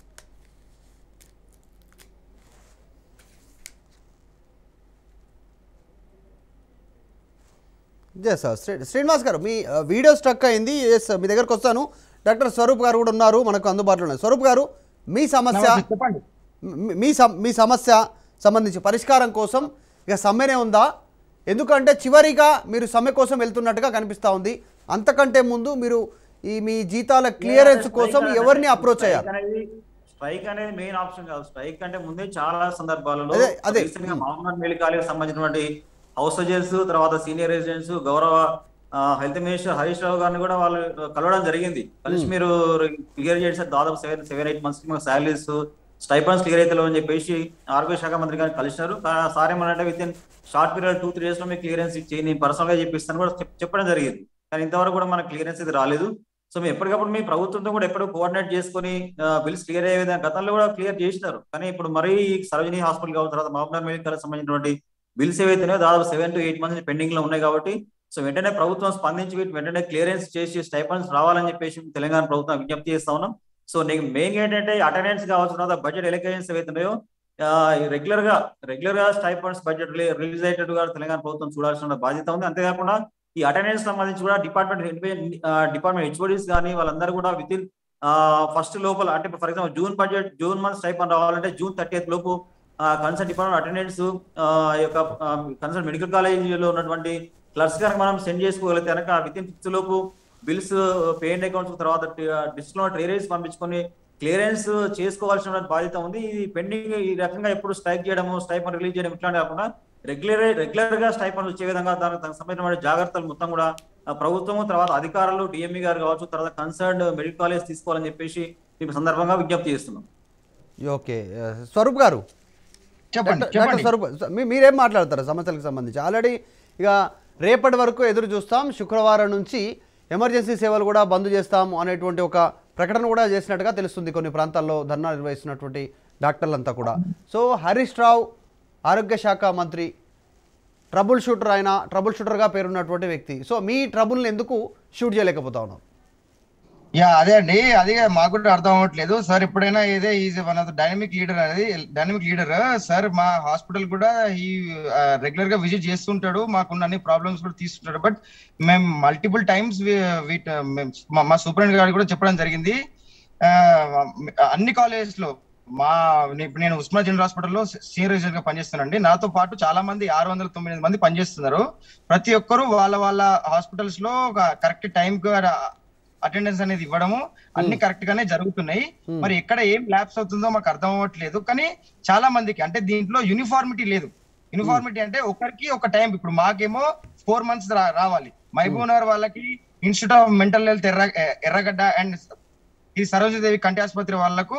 ఎస్ సార్ శ్రీ శ్రీనివాస్ గారు మీ ఆ, వీడియో స్ట్రక్ అయింది ఎస్ మీ దగ్గరకు వస్తాను డాక్టర్ స్వరూప్ గారు కూడా ఉన్నారు మనకు అందుబాటులో ఉన్నారు స్వరూప్ గారు మీ సమస్య
నమస్తే, చెప్పండి
మీ- మీ సమ- మీ సమస్య సంబంధించి పరిష్కారం కోసం ఇక సమ్మెనే ఉందా ఎందుకంటే చివరిగా మీరు సమ్మె కోసం వెళ్తున్నట్టుగా కనిపిస్తూ ఉంది అంతకంటే ముందు మీరు ఈ మీ జీతాల క్లియరెన్స్ కోసం ఎవరిని అప్రోచ్ అయ్యారు
స్ట్రైక్ అనేది మెయిన్ ఆప్షన్ కాదు స్ట్రైక్ అంటే ముందే చాలా సందర్భాలలో
అదే, అదే.
రీసెంట్ గా మహమ్మద్ మెడికల్ కాలేజ్ సంబంధించినటువంటి హౌస్ సర్జన్స్ తర్వాత సీనియర్ రెసిడెంట్స్ గౌరవ హెల్త్ మినిస్టర్ హరీష్ రావు గారిని కూడా వాళ్ళు కలవడం జరిగింది కలిసి మీరు క్లియర్ చేసి దాదాపు సెవెన్ సెవెన్ ఎయిట్ మంత్స్ కి శాలరీస్ స్టైపన్స్ క్లియర్ అయితే అని చెప్పేసి ఆరోగ్య శాఖ మంత్రి గారిని కలిసినారు కా- సార్ ఏమనంటే within short period two three days లో మీకు క్లియరెన్స్ ఇచ్చి నేను పర్సనల్ గా చెప్పిస్తాను కూడా చెప్- చెప్పడం జరిగింది కానీ ఇంతవరకు కూడా మనకు క్లియరెన్స్ ఇది రాలేదు సో మేము ఎప్పటికప్పుడు మీ ప్రభుత్వంతో కూడా ఎప్పుడు కోఆర్డినేట్ చేసుకుని బిల్స్ క్లియర్ అయ్యే విధంగా గతంలో కూడా క్లియర్ చేసినారు కానీ ఇప్పుడు మరీ ఈ సరోజినీ హాస్పిటల్ కావచ్చు తర్వాత మహబూబ్నగర్ మెడికల్ సంబంధించినటువంటి బిల్స్ ఏవైతున్నాయో దాదాపు seven to eight months pending లో ఉన్నాయి కాబట్టి సో వెంటనే ప్రభుత్వం స్పందించి వీటి వెంటనే క్లియరెన్స్ చేసి స్టైపన్స్ రావాలని చెప్పేసి తెలంగాణ ప్రభుత్వం విజ్ఞప్తి చేస్తా ఉన్నాం సో నేను మెయిన్ ఏంటంటే అటెండెన్స్ కావచ్చు తర్వాత బడ్జెట్ ఎలకేషన్స్ ఏవైతున్నాయో రెగ్యులర్ గా రెగ్యులర్ గా స్టైపన్స్ బడ్జెట్ రిలీజ్ అయ్యేటట్టుగా తెలంగాణ ప్రభుత్వం చూడాల్సిన బాధ్యత ఉంది అంతేకాకుండా ఈ అటెండెన్స్ సంబంధించి కూడా డిపార్ట్మెంట్ డిపార్ట్మెంట్ హెచ్ఓడిస్ కానీ వాళ్ళందరూ కూడా విత్ ఇన్ ఫస్ట్ లోపల అంటే for example June budget June month stipend రావాలంటే జూన్ థర్టీ లోపు కన్సర్న్ డిపార్ట్మెంట్ అటెండెన్స్ యొక్క కన్సర్న్ మెడికల్ కాలేజీలో ఉన్నటువంటి క్లర్క్స్ కనుక మనం సెండ్ చేసుకోగలిగితే కనుక విత్ ఇన్ ఫిఫ్త్ లోపు బిల్స్ పేమెంట్ అకౌంట్స్ తర్వాత డిస్ట్రిక్ట్ లో ట్రేరీస్ పంపించుకొని క్లియరెన్స్ చేసుకోవాల్సిన బాధ్యత ఉంది ఇది పెండింగ్ ఈ రకంగా ఎప్పుడు స్ట్రైక్ చేయడము స్టైపన్ రిలీజ్ చేయడం ఇట్లా కాకుండా రెగ్యులర్ రెగ్యులర్ గా స్టైపన్ వచ్చే విధంగా దానికి దానికి సంబంధించిన జాగ్రత్తలు మొత్తం కూడా ఆ, ప్రభుత్వము తర్వాత అధికారులు డిఎంఈ గారు కావచ్చు తర్వాత కన్సర్న్ మెడికల్ కాలేజ్ తీసుకోవాలని చెప్పేసి ఈ సందర్భంగా విజ్ఞప్తి చేస్తున్నాం
ఓకే ఆ, స్వరూప్ గారు
చెప్పండి
డాక్టర్- డాక్టర్
చెప్పండి
స్వరూప్ మీ- మీరేం మాట్లాడతారు సమస్యలకు సంబంధించి ఆల్రెడీ ఇక రేపటి వరకు ఎదురు చూస్తాం శుక్రవారం నుంచి ఎమర్జెన్సీ సేవలు కూడా బంద్ చేస్తాం అనేటువంటి ఒక ప్రకటన కూడా చేసినట్టుగా తెలుస్తుంది కొన్ని ప్రాంతాల్లో ధర్నా నిర్వహిస్తున్నటువంటి డాక్టర్లంతా కూడా సో హరీష్ రావు ఆరోగ్య శాఖ మంత్రి ట్రబుల్ షూటర్ ఆయన ట్రబుల్ షూటర్గా పేరున్నటువంటి వ్యక్తి సో మీ ట్రబుల్ని ఎందుకు షూట్ చేయలేకపోతా ఉన్నారు
యా అదే అండి అది మాకు కూడా అర్థం అవ్వట్లేదు సార్ ఎప్పుడైనా ఇదే is one of the dynamic leader అనేది డైనమిక్ లీడర్ సార్ మా హాస్పిటల్ కూడా ఈ రెగ్యులర్ గా విజిట్ చేస్తుంటాడు మాకున్న అన్ని ప్రాబ్లమ్స్ కూడా తీసుకుంటాడు బట్ మేము మల్టిపుల్ టైమ్స్ మా సూపరింటెండెంట్ గారు కూడా చెప్పడం జరిగింది ఆ, అన్ని కాలేజెస్ లో మా ఇప్పుడు నేను ఉస్మా జనరల్ హాస్పిటల్లో సీనియర్ రెసిడెంట్ గా పనిచేస్తానండి నాతో పాటు చాలా మంది ఆరు వందల తొమ్మిది మంది పనిచేస్తున్నారు ప్రతి ఒక్కరు వాళ్ళ వాళ్ళ హాస్పిటల్స్ లో కరెక్ట్ టైం అటెండెన్స్ అనేది ఇవ్వడము అన్ని కరెక్ట్ గానే జరుగుతున్నాయి
Hmm.
మరి ఎక్కడ ఏం ల్యాబ్స్ అవుతుందో మాకు అర్థం అవ్వట్లేదు కానీ చాలా మందికి అంటే దీంట్లో యూనిఫార్మిటీ లేదు యూనిఫార్మిటీ అంటే ఒకరికి ఒక టైం ఇప్పుడు మాకేమో ఫోర్ మంత్స్ రావాలి మహబూబ్ నగర్ వాళ్ళకి ఇన్స్టిట్యూట్ ఆఫ్ మెంటల్ హెల్త్ ఎర్ర ఎర్రగడ్డ అండ్ ఈ సరోజదేవి కంటి ఆసుపత్రి వాళ్ళకు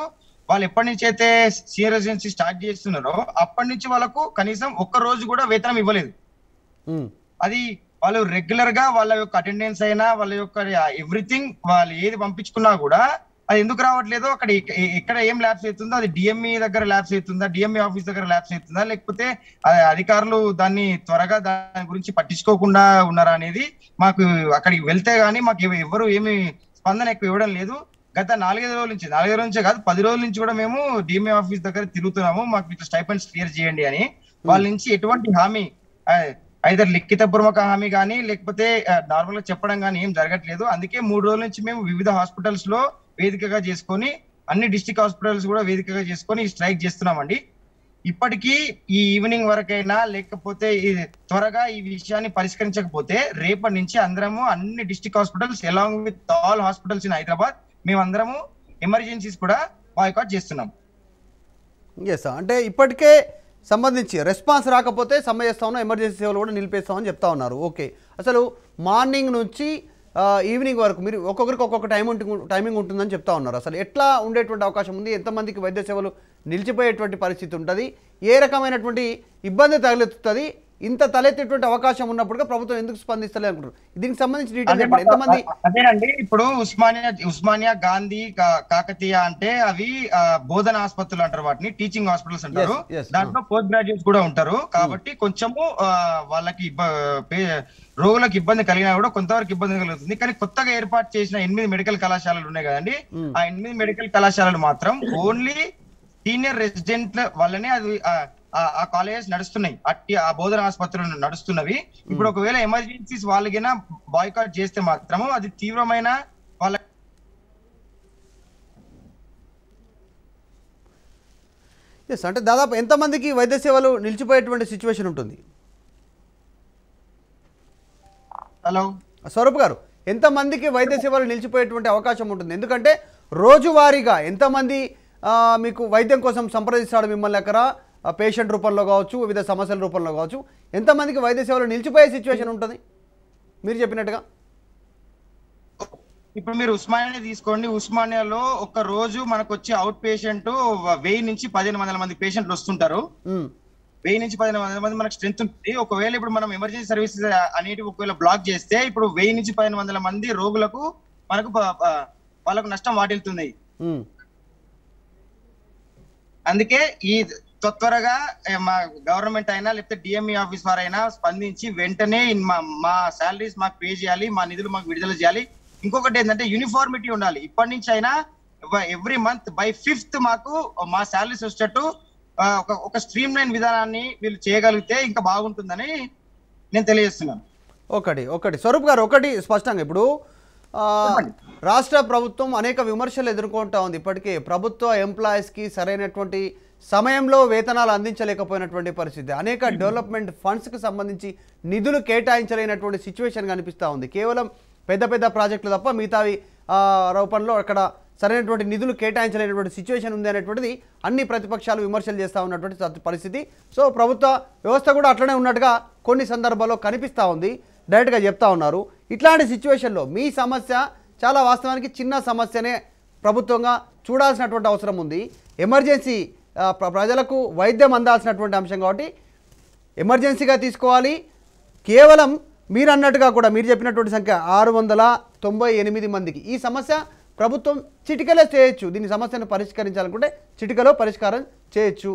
వాళ్ళు ఎప్పటి నుంచి అయితే సీనియర్ రెసిడెన్సీ స్టార్ట్ చేస్తున్నారో అప్పటి నుంచి వాళ్ళకు కనీసం ఒక్క రోజు కూడా వేతనం ఇవ్వలేదు
ఉమ్,
అది వాళ్ళు రెగ్యులర్ గా వాళ్ళ యొక్క అటెండెన్స్ అయినా వాళ్ళ యొక్క ఎవ్రీథింగ్ వాళ్ళు ఏది పంపించుకున్నా కూడా అది ఎందుకు రావట్లేదో అక్కడ ఎక్క- ఎక్కడ ఏం ల్యాబ్స్ అవుతుందో అది డిఎంఈ దగ్గర ల్యాబ్స్ అవుతుందా డిఎంఈ ఆఫీస్ దగ్గర ల్యాబ్స్ అవుతుందా లేకపోతే ఆ అధికారులు దాన్ని త్వరగా దాని గురించి పట్టించుకోకుండా ఉన్నారా అనేది మాకు అక్కడికి వెళ్తే గానీ మాకు ఎవ- ఎవరు ఏమి స్పందన ఎక్కువ ఇవ్వడం లేదు గత నాలుగైదు రోజుల నుంచి నాలుగైదు రోజుల నుంచే కాదు పది రోజుల నుంచి కూడా మేము డిఎంఏ ఆఫీస్ దగ్గర తిరుగుతున్నాము మాకు ఇట్లా స్టైపెండ్స్ క్లియర్ చేయండి అని వాళ్ళ నుంచి ఎటువంటి హామీ ఐదర్ లిఖిత పూర్వక హామీ కానీ లేకపోతే నార్మల్ గా చెప్పడం కానీ ఏం జరగట్లేదు అందుకే మూడు రోజుల నుంచి మేము వివిధ హాస్పిటల్స్ లో వేదికగా చేసుకొని అన్ని డిస్టిక్ హాస్పిటల్స్ కూడా వేదికగా చేసుకొని స్ట్రైక్ చేస్తున్నామండి ఇప్పటికీ ఈ ఈవినింగ్ వరకైనా లేకపోతే ఈ త్వరగా ఈ విషయాన్ని పరిష్కరించకపోతే రేపటి నుంచి అందరము అన్ని district hospitals along with all hospitals in Hyderabad మేమందరము ఎమర్జెన్సీస్ కూడా బాయ్కాట్ చేస్తున్నాం
ఎస్ అంటే ఇప్పటికే సంబంధించి రెస్పాన్స్ రాకపోతే సమ్మె చేస్తా ఉన్నాం ఎమర్జెన్సీ సేవలు కూడా నిలిపేస్తామని చెప్తా ఉన్నారు ఓకే అసలు మార్నింగ్ నుంచి ఆ, ఈవినింగ్ వరకు మీరు ఒక్కొక్కరికి ఒక్కొక్క టైం ఉంటుంది టైమింగ్ ఉంటుందని చెప్తా ఉన్నారు అసలు ఎట్లా ఉండేటువంటి అవకాశం ఉంది ఎంతమందికి వైద్య సేవలు నిలిచిపోయేటువంటి పరిస్థితి ఉంటుంది ఏ రకమైనటువంటి ఇబ్బంది తలెత్తుతుంది ఇంత తలెత్తేటువంటి అవకాశం ఉన్నప్పుడు ప్రభుత్వం ఎందుకు స్పందిస్తలేదు అనుకుంటారు దీనికి సంబంధించి డీటెయిల్
అదే
చెప్పండి ఎంతమంది
అదేనండి ఇప్పుడు ఉస్మానియా ఉస్మానియా గాంధీ కా- కాకతీయ అంటే అవి ఆ, బోధన ఆసుపత్రులు అంటారు వాటిని టీచింగ్ హాస్పిటల్స్ అంటారు
Yes, yes,
దాంట్లో పోస్ట్ గ్రాడ్యుయేట్స్ కూడా ఉంటారు కాబట్టి కొంచెము ఆ, వాళ్ళకి ఇబ్బ- పే- రోగులకు ఇబ్బంది కలిగినా కూడా కొంతవరకు ఇబ్బంది కలుగుతుంది కానీ కొత్తగా ఏర్పాటు చేసిన ఎనిమిది మెడికల్ కళాశాలలు ఉన్నాయి కదండి ఆ ఎనిమిది మెడికల్ కళాశాలలు మాత్రం ఓన్లీ సీనియర్ రెసిడెంట్ వల్లనే అది ఆ- ఆ- ఆ కాలేజెస్ నడుస్తున్నాయి అట్టి ఆ బోధన ఆసుపత్రులు నడుస్తున్నవి ఇప్పుడు ఒకవేళ ఎమర్జెన్సీస్ వాళ్ళకైనా బాయ్కాట్ చేస్తే మాత్రము అది తీవ్రమైన వాళ్ళ
ఎస్ అంటే దాదాపు ఎంతమందికి వైద్య సేవలు నిలిచిపోయేటువంటి సిచ్యువేషన్ ఉంటుంది
హలో
స్వరూప్ గారు ఎంతమందికి వైద్య సేవలు నిలిచిపోయేటువంటి అవకాశం ఉంటుంది ఎందుకంటే రోజువారీగా ఎంతమంది ఆ, మీకు వైద్యం కోసం సంప్రదిస్తాడు మిమ్మల్ని అక్కడ పేషెంట్ రూపంలో కావచ్చు వివిధ సమస్యల రూపంలో కావచ్చు ఎంతమందికి వైద్య సేవలు నిలిచిపోయే సిచ్యువేషన్ ఉంటుంది మీరు చెప్పినట్టుగా
ఇప్పుడు మీరు ఉస్మానియా తీసుకోండి ఉస్మానియాలో ఒక రోజు మనకు వచ్చే అవుట్ పేషెంట్ వెయ్యి నుంచి పదిహేను వందల మంది పేషెంట్లు వస్తుంటారు
ఉమ్,
వెయ్యి నుంచి పదిహేను వందల మంది మనకు స్ట్రెంత్ ఉంటుంది ఒకవేళ ఇప్పుడు మనం ఎమర్జెన్సీ సర్వీసెస్ అనేటివి ఒకవేళ బ్లాక్ చేస్తే ఇప్పుడు వెయ్యి నుంచి పదిహేను వందల మంది రోగులకు మనకు ప- ప- వాళ్ళకు నష్టం వాటిల్తుంది
ఉమ్,
అందుకే ఈ త్వ- త్వరగా ఏ, మా గవర్నమెంట్ అయినా లేకపోతే డిఎంఈ ఆఫీస్ వారైనా స్పందించి వెంటనే ఇన్ మా మా శాలరీస్ మాకు పే చేయాలి మా నిధులు మాకు విడుదల చేయాలి ఇంకొకటి ఏంటంటే యూనిఫార్మిటీ ఉండాలి ఇప్పటి నుంచి అయినా ఎవ్రీ మంత్ బై ఫిఫ్త్ మాకు మా శాలరీస్ వచ్చేటట్టు ఆ, ఒక ఒక స్ట్రీమ్ లైన్ విధానాన్ని వీళ్ళు చేయగలిగితే ఇంకా బాగుంటుందని నేను తెలియజేస్తున్నాను
ఒకటి ఒకటి స్వరూప్ గారు ఒకటి స్పష్టంగా ఇప్పుడు ఆ, రాష్ట్ర ప్రభుత్వం అనేక విమర్శలు ఎదుర్కొంటా ఉంది ఇప్పటికే ప్రభుత్వ ఎంప్లాయీస్కి సరైనటువంటి సమయంలో వేతనాలు అందించలేకపోయినటువంటి పరిస్థితి అనేక డెవలప్మెంట్ ఫండ్స్కి సంబంధించి నిధులు కేటాయించలేనటువంటి సిచ్యువేషన్ కనిపిస్తూ ఉంది కేవలం పెద్ద పెద్ద ప్రాజెక్టులు తప్ప మిగతావి ఆ, రూపంలో అక్కడ సరైనటువంటి నిధులు కేటాయించలేనటువంటి సిచ్యువేషన్ ఉంది అనేటువంటిది అన్ని ప్రతిపక్షాలు విమర్శలు చేస్తూ ఉన్నటువంటి సత్- పరిస్థితి సో ప్రభుత్వ వ్యవస్థ కూడా అట్లనే ఉన్నట్టుగా కొన్ని సందర్భాల్లో కనిపిస్తూ ఉంది డైరెక్ట్గా చెప్తా ఉన్నారు ఇట్లాంటి సిచ్యువేషన్లో మీ సమస్య చాలా వాస్తవానికి చిన్న సమస్యనే ప్రభుత్వంగా చూడాల్సినటువంటి అవసరం ఉంది ఎమర్జెన్సీ ఆ, ప్ర- ప్రజలకు వైద్యం అందాల్సినటువంటి అంశం కాబట్టి ఎమర్జెన్సీగా తీసుకోవాలి కేవలం మీరు అన్నట్టుగా కూడా మీరు చెప్పినటువంటి సంఖ్య ఆరు వందల తొంభై ఎనిమిది మందికి ఈ సమస్య ప్రభుత్వం చిటికలో చేయొచ్చు దీని సమస్యను పరిష్కరించాలనుకుంటే చిటికలో పరిష్కారం చేయొచ్చు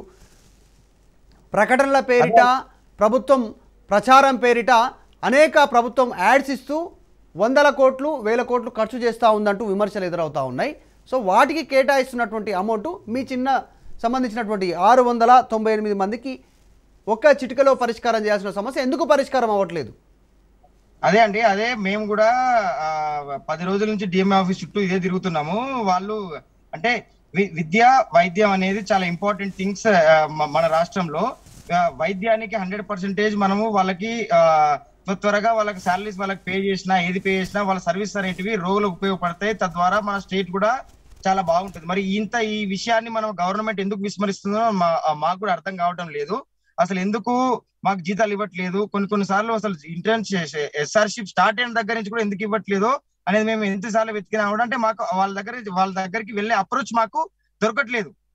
ప్రకటనల పేరిట ప్రభుత్వం ప్రచారం పేరిట అనేక ప్రభుత్వం యాడ్స్ ఇస్తూ వందల కోట్లు వేల కోట్లు ఖర్చు చేస్తూ ఉందంటూ విమర్శలు ఎదురవుతూ ఉన్నాయి సో వాటికి కేటాయిస్తున్నటువంటి అమౌంట్ మీ చిన్న సంబంధించినటువంటి ఆరు వందల తొంభై ఎనిమిది మందికి ఒక్క చిటికలో పరిష్కారం చేయాల్సిన సమస్య ఎందుకు పరిష్కారం అవ్వట్లేదు
అదే అండి అదే మేము కూడా ఆ, పది రోజుల నుంచి డిఎంఏ ఆఫీస్ చుట్టూ ఇదే తిరుగుతున్నాము వాళ్ళు అంటే వి- విద్య వైద్యం అనేది చాలా ఇంపార్టెంట్ థింగ్స్ మన రాష్ట్రంలో ఆ, వైద్యానికి హండ్రెడ్ పర్సెంటేజ్ మనము వాళ్ళకి ఆ, త్వ- త్వరగా వాళ్ళకి శాలరీస్ వాళ్ళకి పే చేసినా ఏది పే చేసినా వాళ్ళ సర్వీస్ అనేటివి రోగులకు ఉపయోగపడతాయి తద్వారా మన స్టేట్ కూడా చాలా బాగుంటుంది మరి ఇంత ఈ విషయాన్ని మనం గవర్నమెంట్ ఎందుకు విస్మరిస్తుందో మా- మాకు కూడా అర్థం కావడం లేదు అసలు ఎందుకు మాకు జీతాలు ఇవ్వట్లేదు కొన్ని కొన్ని సార్లు అసలు ఇంటర్న్ ఎస్ఆర్షిప్ స్టార్ట్ అయిన దగ్గర నుంచి కూడా ఎందుకు ఇవ్వట్లేదు అనేది మేము ఎంతసార్లు వెతికినా కూడా అంటే మాకు వాళ్ళ దగ్గర వాళ్ళ దగ్గరికి వెళ్ళే అప్రోచ్ మాకు దొరకట్లేదు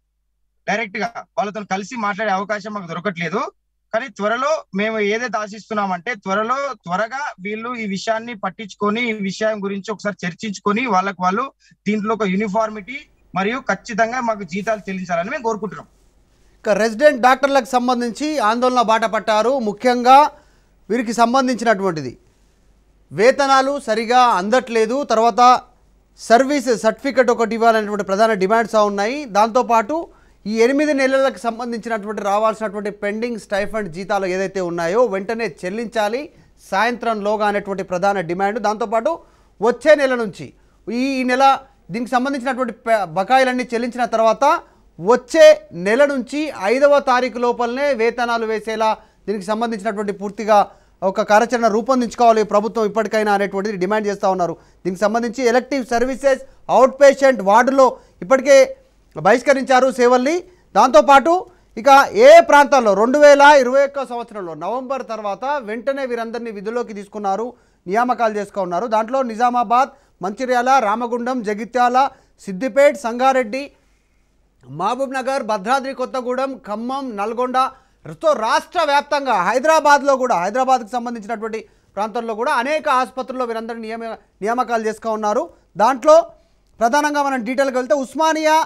డైరెక్ట్ గా వాళ్ళతో కలిసి మాట్లాడే అవకాశం మాకు దొరకట్లేదు కానీ త్వరలో మేము ఏదైతే ఆశిస్తున్నామంటే త్వరలో త్వరగా వీళ్ళు ఈ విషయాన్ని పట్టించుకొని ఈ విషయం గురించి ఒకసారి చర్చించుకొని వాళ్ళకి వాళ్ళు దీంట్లో ఒక యూనిఫార్మిటీ మరియు ఖచ్చితంగా మాకు జీతాలు చెల్లించాలని మేము కోరుకుంటున్నాం
ఇక రెసిడెంట్ డాక్టర్లకు సంబంధించి ఆందోళన బాట పట్టారు ముఖ్యంగా వీరికి సంబంధించినటువంటిది వేతనాలు సరిగా అందట్లేదు తర్వాత సర్వీస్ సర్టిఫికెట్ ఒకటి ఇవ్వాలనేటువంటి ప్రధాన డిమాండ్స్ ఉన్నాయి దాంతోపాటు ఈ ఎనిమిది నెలలకు సంబంధించినటువంటి రావాల్సినటువంటి పెండింగ్ స్టైఫండ్ జీతాలు ఏదైతే ఉన్నాయో వెంటనే చెల్లించాలి సాయంత్రంలోగా అనేటువంటి ప్రధాన డిమాండ్ దాంతోపాటు వచ్చే నెల నుంచి ఈ ఈ నెల దీనికి సంబంధించినటువంటి ప- బకాయిలన్నీ చెల్లించిన తర్వాత వచ్చే నెల నుంచి ఐదవ తారీఖు లోపలనే వేతనాలు వేసేలా దీనికి సంబంధించినటువంటి పూర్తిగా ఒక కార్యాచరణ రూపొందించుకోవాలి ప్రభుత్వం ఇప్పటికైనా అనేటువంటిది డిమాండ్ చేస్తూ ఉన్నారు దీనికి సంబంధించి ఎలక్టివ్ సర్వీసెస్ అవుట్ పేషెంట్ వార్డులో ఇప్పటికే బహిష్కరించారు సేవల్ని దాంతోపాటు ఇక ఏ ప్రాంతాల్లో రెండు వేల ఇరవై ఒక్క సంవత్సరంలో నవంబర్ తర్వాత వెంటనే వీరందరినీ విధుల్లోకి తీసుకున్నారు నియామకాలు చేసుకున్నారు దాంట్లో నిజామాబాద్ మంచిర్యాల రామగుండం జగిత్యాల సిద్దిపేట్ సంగారెడ్డి మహబూబ్ నగర్ భద్రాద్రి కొత్తగూడెం ఖమ్మం నల్గొండ తో రాష్ట్ర వ్యాప్తంగా హైదరాబాద్లో కూడా హైదరాబాద్కి సంబంధించినటువంటి ప్రాంతంలో కూడా అనేక ఆసుపత్రుల్లో వీరందరినీ నియమ నియామకాలు చేసుకు ఉన్నారు దాంట్లో ప్రధానంగా మనం డీటెయిల్కి వెళ్తే ఉస్మానియా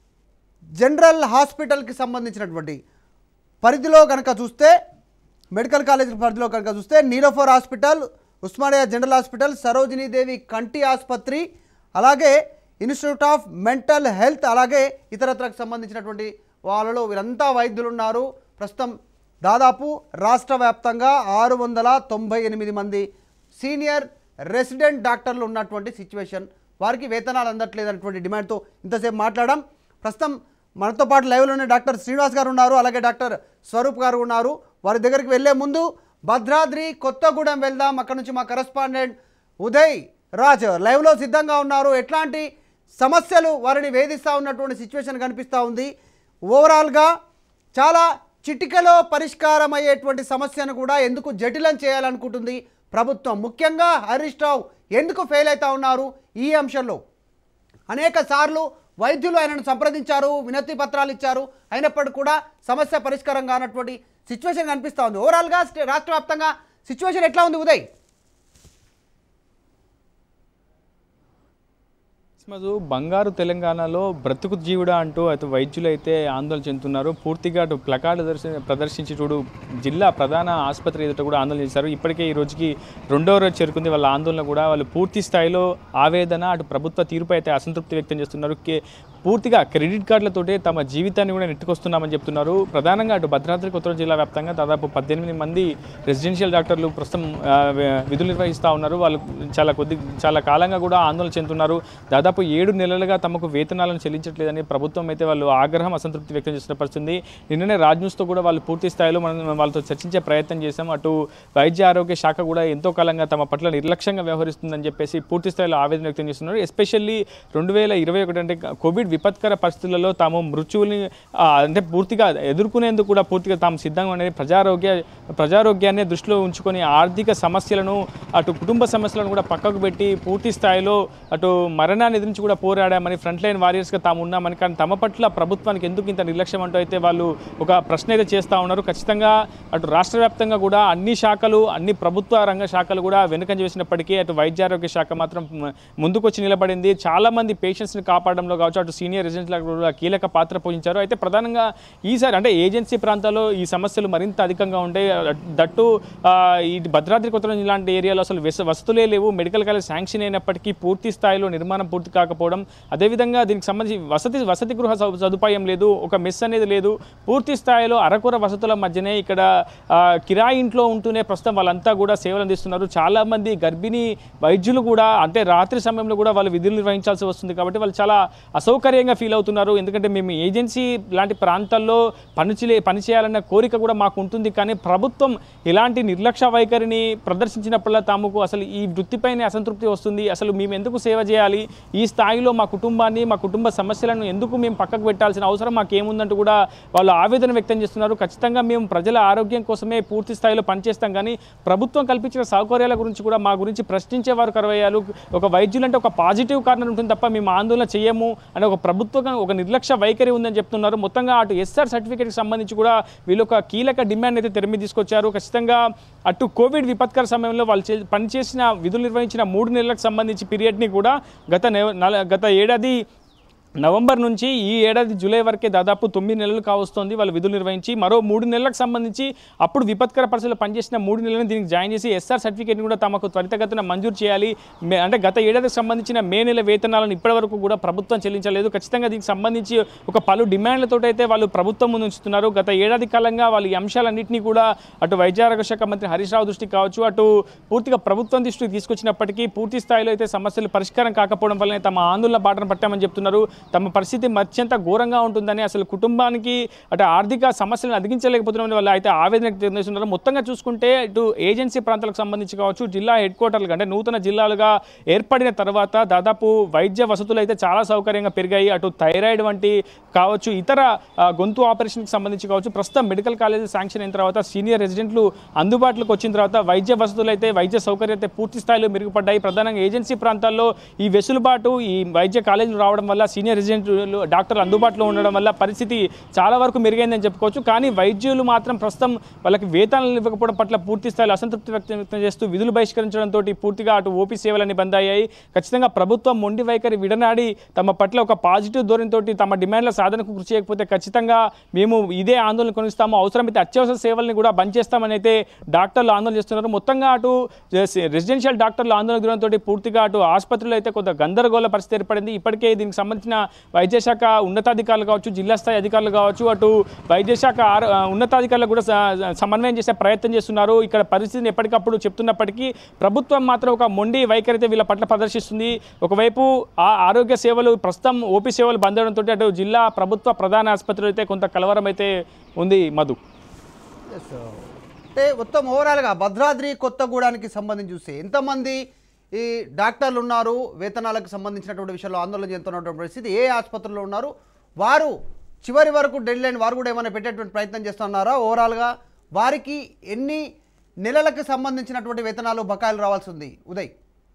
జనరల్ హాస్పిటల్కి సంబంధించినటువంటి పరిధిలో కనుక చూస్తే మెడికల్ కాలేజ్ పరిధిలో కనుక చూస్తే Niloufer hospital Osmania general hospital Sarojini Devi కంటి ఆసుపత్రి అలాగే ఇన్స్టిట్యూట్ ఆఫ్ మెంటల్ హెల్త్ అలాగే ఇతరత్రకు సంబంధించినటువంటి వాళ్ళలో వీరంతా వైద్యులు ఉన్నారు ప్రస్తుతం దాదాపు రాష్ట్ర వ్యాప్తంగా ఆరు వందల తొంభై ఎనిమిది మంది సీనియర్ రెసిడెంట్ డాక్టర్లు ఉన్నటువంటి సిచ్యువేషన్ వారికి వేతనాలు అందట్లేదన్నటువంటి డిమాండ్తో ఇంతసేపు మాట్లాడాం ప్రస్తుతం మనతో పాటు లైవ్లో ఉన్న డాక్టర్ శ్రీనివాస్ గారు ఉన్నారు అలాగే డాక్టర్ స్వరూప్ గారు ఉన్నారు వారి దగ్గరికి వెళ్ళే ముందు భద్రాద్రి కొత్తగూడెం వెళ్దాం అక్కడ నుంచి మా కరెస్పాండెంట్ ఉదయ్ రాజ్ లైవ్లో సిద్ధంగా ఉన్నారు ఎట్లాంటి సమస్యలు వారిని వేధిస్తూ ఉన్నటువంటి సిచ్యువేషన్ కనిపిస్తూ ఉంది ఓవరాల్గా చాలా చిటికలో పరిష్కారం అయ్యేటువంటి సమస్యను కూడా ఎందుకు జటిలం చేయాలనుకుంటుంది ప్రభుత్వం ముఖ్యంగా హరీష్ రావు ఎందుకు ఫెయిల్ అవుతా ఉన్నారు ఈ అంశంలో అనేక సార్లు వైద్యులు ఆయనను సంప్రదించారు వినతి పత్రాలు ఇచ్చారు అయినప్పటికీ కూడా సమస్య పరిష్కారం కానటువంటి సిచ్యువేషన్ కనిపిస్తూ ఉంది ఓవరాల్గా స్టే- రాష్ట్ర వ్యాప్తంగా సిచ్యువేషన్ ఎట్లా ఉంది ఉదయ్
మధు బంగారు తెలంగాణలో బ్రతుకు జీవుడా అంటూ అటు వైద్యులు అయితే ఆందోళన చెందుతున్నారు పూర్తిగా అటు ప్లకార్డు దర్శ ప్రదర్శించి చూడు జిల్లా ప్రధాన ఆసుపత్రి ఎదుట కూడా ఆందోళన చేశారు ఇప్పటికే ఈ రోజుకి రెండో రోజు చేరుకుంది వాళ్ళ ఆందోళన కూడా వాళ్ళు పూర్తి స్థాయిలో ఆవేదన అటు ప్రభుత్వ తీరుపై అయితే అసంతృప్తి వ్యక్తం చేస్తున్నారు కే- పూర్తిగా క్రెడిట్ కార్డులతోటే తమ జీవితాన్ని కూడా నెట్టుకొస్తున్నామని చెప్తున్నారు ప్రధానంగా అటు భద్రాద్రి కొత్తగూడెం జిల్లా వ్యాప్తంగా దాదాపు పద్దెనిమిది మంది రెసిడెన్షియల్ డాక్టర్లు ప్రస్తుతం ఆ, వి- విధులు నిర్వహిస్తూ ఉన్నారు వాళ్ళు చాలా కొద్ది చాలా కాలంగా కూడా ఆందోళన చెందుతున్నారు దాదాపు ఏడు నెలలుగా తమకు వేతనాలను చెల్లించట్లేదని ప్రభుత్వం అయితే వాళ్ళు ఆగ్రహం అసంతృప్తి వ్యక్తం చేస్తున్న పరిస్థితుంది నిన్ననే రాజ్ న్యూస్తో కూడా వాళ్ళు పూర్తి స్థాయిలో మనం వాళ్ళతో చర్చించే ప్రయత్నం చేశాం అటు వైద్య ఆరోగ్య శాఖ కూడా ఎంతో కాలంగా తమ పట్ల నిర్లక్ష్యంగా వ్యవహరిస్తుందని చెప్పేసి పూర్తి స్థాయిలో ఆవేదన వ్యక్తం చేస్తున్నారు ఎస్పెషల్లీ రెండు వేల ఇరవై ఒకటి అంటే కోవిడ్ విపత్కర పరిస్థితులలో తాము మృత్యువుని ఆ, అంటే పూర్తిగా ఎదుర్కొనేందుకు కూడా పూర్తిగా తాము సిద్ధంగా అనేది ప్రజారోగ్య ప్రజారోగ్యాన్ని దృష్టిలో ఉంచుకొని ఆర్థిక సమస్యలను అటు కుటుంబ సమస్యలను కూడా పక్కకు పెట్టి పూర్తి స్థాయిలో అటు మరణాన్ని ఎదిరించి కూడా పోరాడామని ఫ్రంట్ లైన్ వారియర్స్గా తాము ఉన్నామని కానీ తమ పట్ల ప్రభుత్వానికి ఎందుకు ఇంత నిర్లక్ష్యం అంటూ అయితే వాళ్ళు ఒక ప్రశ్న అయితే చేస్తూ ఉన్నారు ఖచ్చితంగా అటు రాష్ట్ర వ్యాప్తంగా కూడా అన్ని శాఖలు అన్ని ప్రభుత్వ రంగ శాఖలు కూడా వెనుకంజ వేసినప్పటికీ అటు వైద్య ఆరోగ్య శాఖ మాత్రం మ- ముందుకొచ్చి నిలబడింది చాలా మంది పేషెంట్స్ని కాపాడడంలో కావచ్చు అటు సీనియర్ రెసిడెంట్లకు కూడా కీలక పాత్ర పోషించారు అయితే ప్రధానంగా ఈసారి అంటే ఏజెన్సీ ప్రాంతాల్లో ఈ సమస్యలు మరింత అధికంగా ఉంటాయి దట్టు ఆ, ఈ భద్రాద్రి కొత్తగూడెం ఇలాంటి ఏరియాలో అసలు వస- వసతులే లేవు మెడికల్ కాలేజ్ శాంక్షన్ అయినప్పటికీ పూర్తి స్థాయిలో నిర్మాణం పూర్తి కాకపోవడం అదేవిధంగా దీనికి సంబంధించి వసతి వసతి గృహ సౌ- సదుపాయం లేదు ఒక మెస్ అనేది లేదు పూర్తి స్థాయిలో అరకొర వసతుల మధ్యనే ఇక్కడ ఆ, కిరాయి ఇంట్లో ఉంటూనే ప్రస్తుతం వాళ్ళంతా కూడా సేవలు అందిస్తున్నారు చాలా మంది గర్భిణీ వైద్యులు కూడా అంటే రాత్రి సమయంలో కూడా వాళ్ళు విధులు నిర్వహించాల్సి వస్తుంది కాబట్టి వాళ్ళు చాలా అసౌకర్యంగా ఫీల్ అవుతున్నారు ఎందుకంటే మేము ఏజెన్సీ లాంటి ప్రాంతాల్లో పని చే పని చేయాలన్న కోరిక కూడా మాకు ఉంటుంది కానీ ప్రభుత్వం ఇలాంటి నిర్లక్ష్య వైఖరిని ప్రదర్శించినప్పుడల్లా తాముకు అసలు ఈ వృత్తిపైనే అసంతృప్తి వస్తుంది అసలు మేము ఎందుకు సేవ చేయాలి ఈ స్థాయిలో మా కుటుంబాన్ని మా కుటుంబ సమస్యలను ఎందుకు మేము పక్కకు పెట్టాల్సిన అవసరం మాకేముందంటూ కూడా వాళ్ళు ఆవేదన వ్యక్తం చేస్తున్నారు ఖచ్చితంగా మేము ప్రజల ఆరోగ్యం కోసమే పూర్తి స్థాయిలో పనిచేస్తాం కానీ ప్రభుత్వం కల్పించిన సౌకర్యాల గురించి కూడా మా గురించి ప్రశ్నించేవారు కరవయ్యాలు ఒక వైద్యులంటే ఒక పాజిటివ్ కారణం ఉంటుంది తప్ప మేము ఆందోళన చేయము అనే ఒక ఒక ప్రభుత్వం ఒక నిర్లక్ష్య వైఖరి ఉందని చెప్తున్నారు మొత్తంగా అటు ఎస్ఆర్ సర్టిఫికేట్కి సంబంధించి కూడా వీళ్ళు ఒక కీలక డిమాండ్ అయితే తెరమి తీసుకొచ్చారు ఖచ్చితంగా అటు కోవిడ్ విపత్కర సమయంలో వాళ్ళు చే- పనిచేసిన విధులు నిర్వహించిన మూడు నెలలకు సంబంధించి పీరియడ్ని కూడా గత నె- నల- గత ఏడాది నవంబర్ నుంచి ఈ ఏడాది జూలై వరకే దాదాపు తొమ్మిది నెలలు కావస్తోంది వాళ్ళు విధులు నిర్వహించి మరో మూడు నెలలకు సంబంధించి అప్పుడు విపత్కర పరిస్థితుల్లో పనిచేసిన మూడు నెలలను దీనికి జాయిన్ చేసి ఎస్ఆర్ సర్టిఫికేట్ని కూడా తమకు త్వరితగతిన మంజూరు చేయాలి మే- అంటే గత ఏడాదికి సంబంధించిన మే నెల వేతనాలను ఇప్పటివరకు కూడా ప్రభుత్వం చెల్లించలేదు ఖచ్చితంగా దీనికి సంబంధించి ఒక పలు డిమాండ్లతో అయితే వాళ్ళు ప్రభుత్వం ముందు ఉంచుతున్నారు గత ఏడాది కాలంగా వాళ్ళు ఈ అంశాలన్నింటినీ కూడా అటు వైద్య ఆరోగ్య శాఖ మంత్రి హరీష్ రావు దృష్టికి కావచ్చు అటు పూర్తిగా ప్రభుత్వం దృష్టికి తీసుకొచ్చినప్పటికీ పూర్తి స్థాయిలో అయితే సమస్యలు పరిష్కారం కాకపోవడం వల్లనే తమ ఆందోళన బాటను పట్టామని చెప్తున్నారు తమ పరిస్థితి మత్యంత ఘోరంగా ఉంటుందని అసలు కుటుంబానికి అటు ఆర్థిక సమస్యలను అధిగించలేకపోతున్న వల్ల అయితే ఆవేదన చెందుతున్నారు మొత్తంగా చూసుకుంటే ఇటు ఏజెన్సీ ప్రాంతాలకు సంబంధించి కావచ్చు జిల్లా హెడ్ క్వార్టర్లు అంటే నూతన జిల్లాలుగా ఏర్పడిన తర్వాత దాదాపు వైద్య వసతులు అయితే చాలా సౌకర్యంగా పెరిగాయి అటు థైరాయిడ్ వంటి కావచ్చు ఇతర ఆ, గొంతు ఆపరేషన్కి సంబంధించి కావచ్చు ప్రస్తుతం మెడికల్ కాలేజ్ శాంక్షన్ అయిన తర్వాత సీనియర్ రెసిడెంట్లు అందుబాటులోకి వచ్చిన తర్వాత వైద్య వసతులు అయితే వైద్య సౌకర్యం అయితే పూర్తి స్థాయిలో మెరుగుపడ్డాయి ప్రధానంగా ఏజెన్సీ ప్రాంతాల్లో ఈ వెసులుబాటు ఈ వైద్య కాలేజీలు రావడం వల్ల సీనియర్ రెసిడెంట్లు డాక్టర్లు అందుబాటులో ఉండడం వల్ల పరిస్థితి చాలా వరకు మెరుగైందని చెప్పుకోవచ్చు కానీ వైద్యులు మాత్రం ప్రస్తుతం వాళ్ళకి వేతనాలు ఇవ్వకపోవడం పట్ల పూర్తి స్థాయిలో అసంతృప్తి వ్యక్తం వ్యక్తం చేస్తూ విధులు బహిష్కరించడంతో పూర్తిగా అటు ఓపీ సేవలని బంద్ అయ్యాయి ఖచ్చితంగా ప్రభుత్వం మొండి వైఖరి విడనాడి తమ పట్ల ఒక పాజిటివ్ ధోరణితో తమ డిమాండ్ల సాధనకు కృషి చేయకపోతే ఖచ్చితంగా మేము ఇదే ఆందోళన కొనిస్తాము అవసరమైతే అత్యవసర సేవల్ని కూడా బంద్ చేస్తామని అయితే డాక్టర్లు ఆందోళన చేస్తున్నారు మొత్తంగా అటు రెసిడెన్షియల్ డాక్టర్లు ఆందోళన దిగడంతో పూర్తిగా అటు ఆసుపత్రులు అయితే కొంత గందరగోళ పరిస్థితి ఏర్పడింది ఇప్పటికే దీనికి సంబంధించిన వైద్య శాఖ ఉన్నతాధికారులు కావచ్చు జిల్లా స్థాయి అధికారులు కావచ్చు అటు వైద్య శాఖ ఆరో- ఆ, ఉన్నతాధికారులు కూడా స- సమన్వయం చేసే ప్రయత్నం చేస్తున్నారు ఇక్కడ పరిస్థితిని ఎప్పటికప్పుడు చెప్తున్నప్పటికీ ప్రభుత్వం మాత్రం ఒక మొండి వైఖరి అయితే వీళ్ళ పట్ల ప్రదర్శిస్తుంది ఒకవైపు ఆ ఆరోగ్య సేవలు ప్రస్తుతం ఓపీ సేవలు బంద్ అవడంతో అటు జిల్లా ప్రభుత్వ ప్రధాన ఆసుపత్రులు అయితే కొంత కలవరం అయితే ఉంది మధు
ఎస్ అంటే మొత్తం ఓవరాల్గా భద్రాద్రి కొత్తగూడానికి సంబంధించి చూస్తే ఎంతమంది ఈ డాక్టర్లు ఉన్నారు వేతనాలకు సంబంధించినటువంటి విషయంలో ఆందోళన చెందుతున్నటువంటి పరిస్థితి ఏ ఆసుపత్రుల్లో ఉన్నారు వారు చివరి వరకు డెడ్ లైన్ వారు కూడా ఏమైనా పెట్టేటువంటి ప్రయత్నం చేస్తున్నారా ఓవరాల్గా వారికి ఎన్ని నెలలకు సంబంధించినటువంటి వేతనాలు బకాయిలు రావాల్సి ఉంది ఉదయ్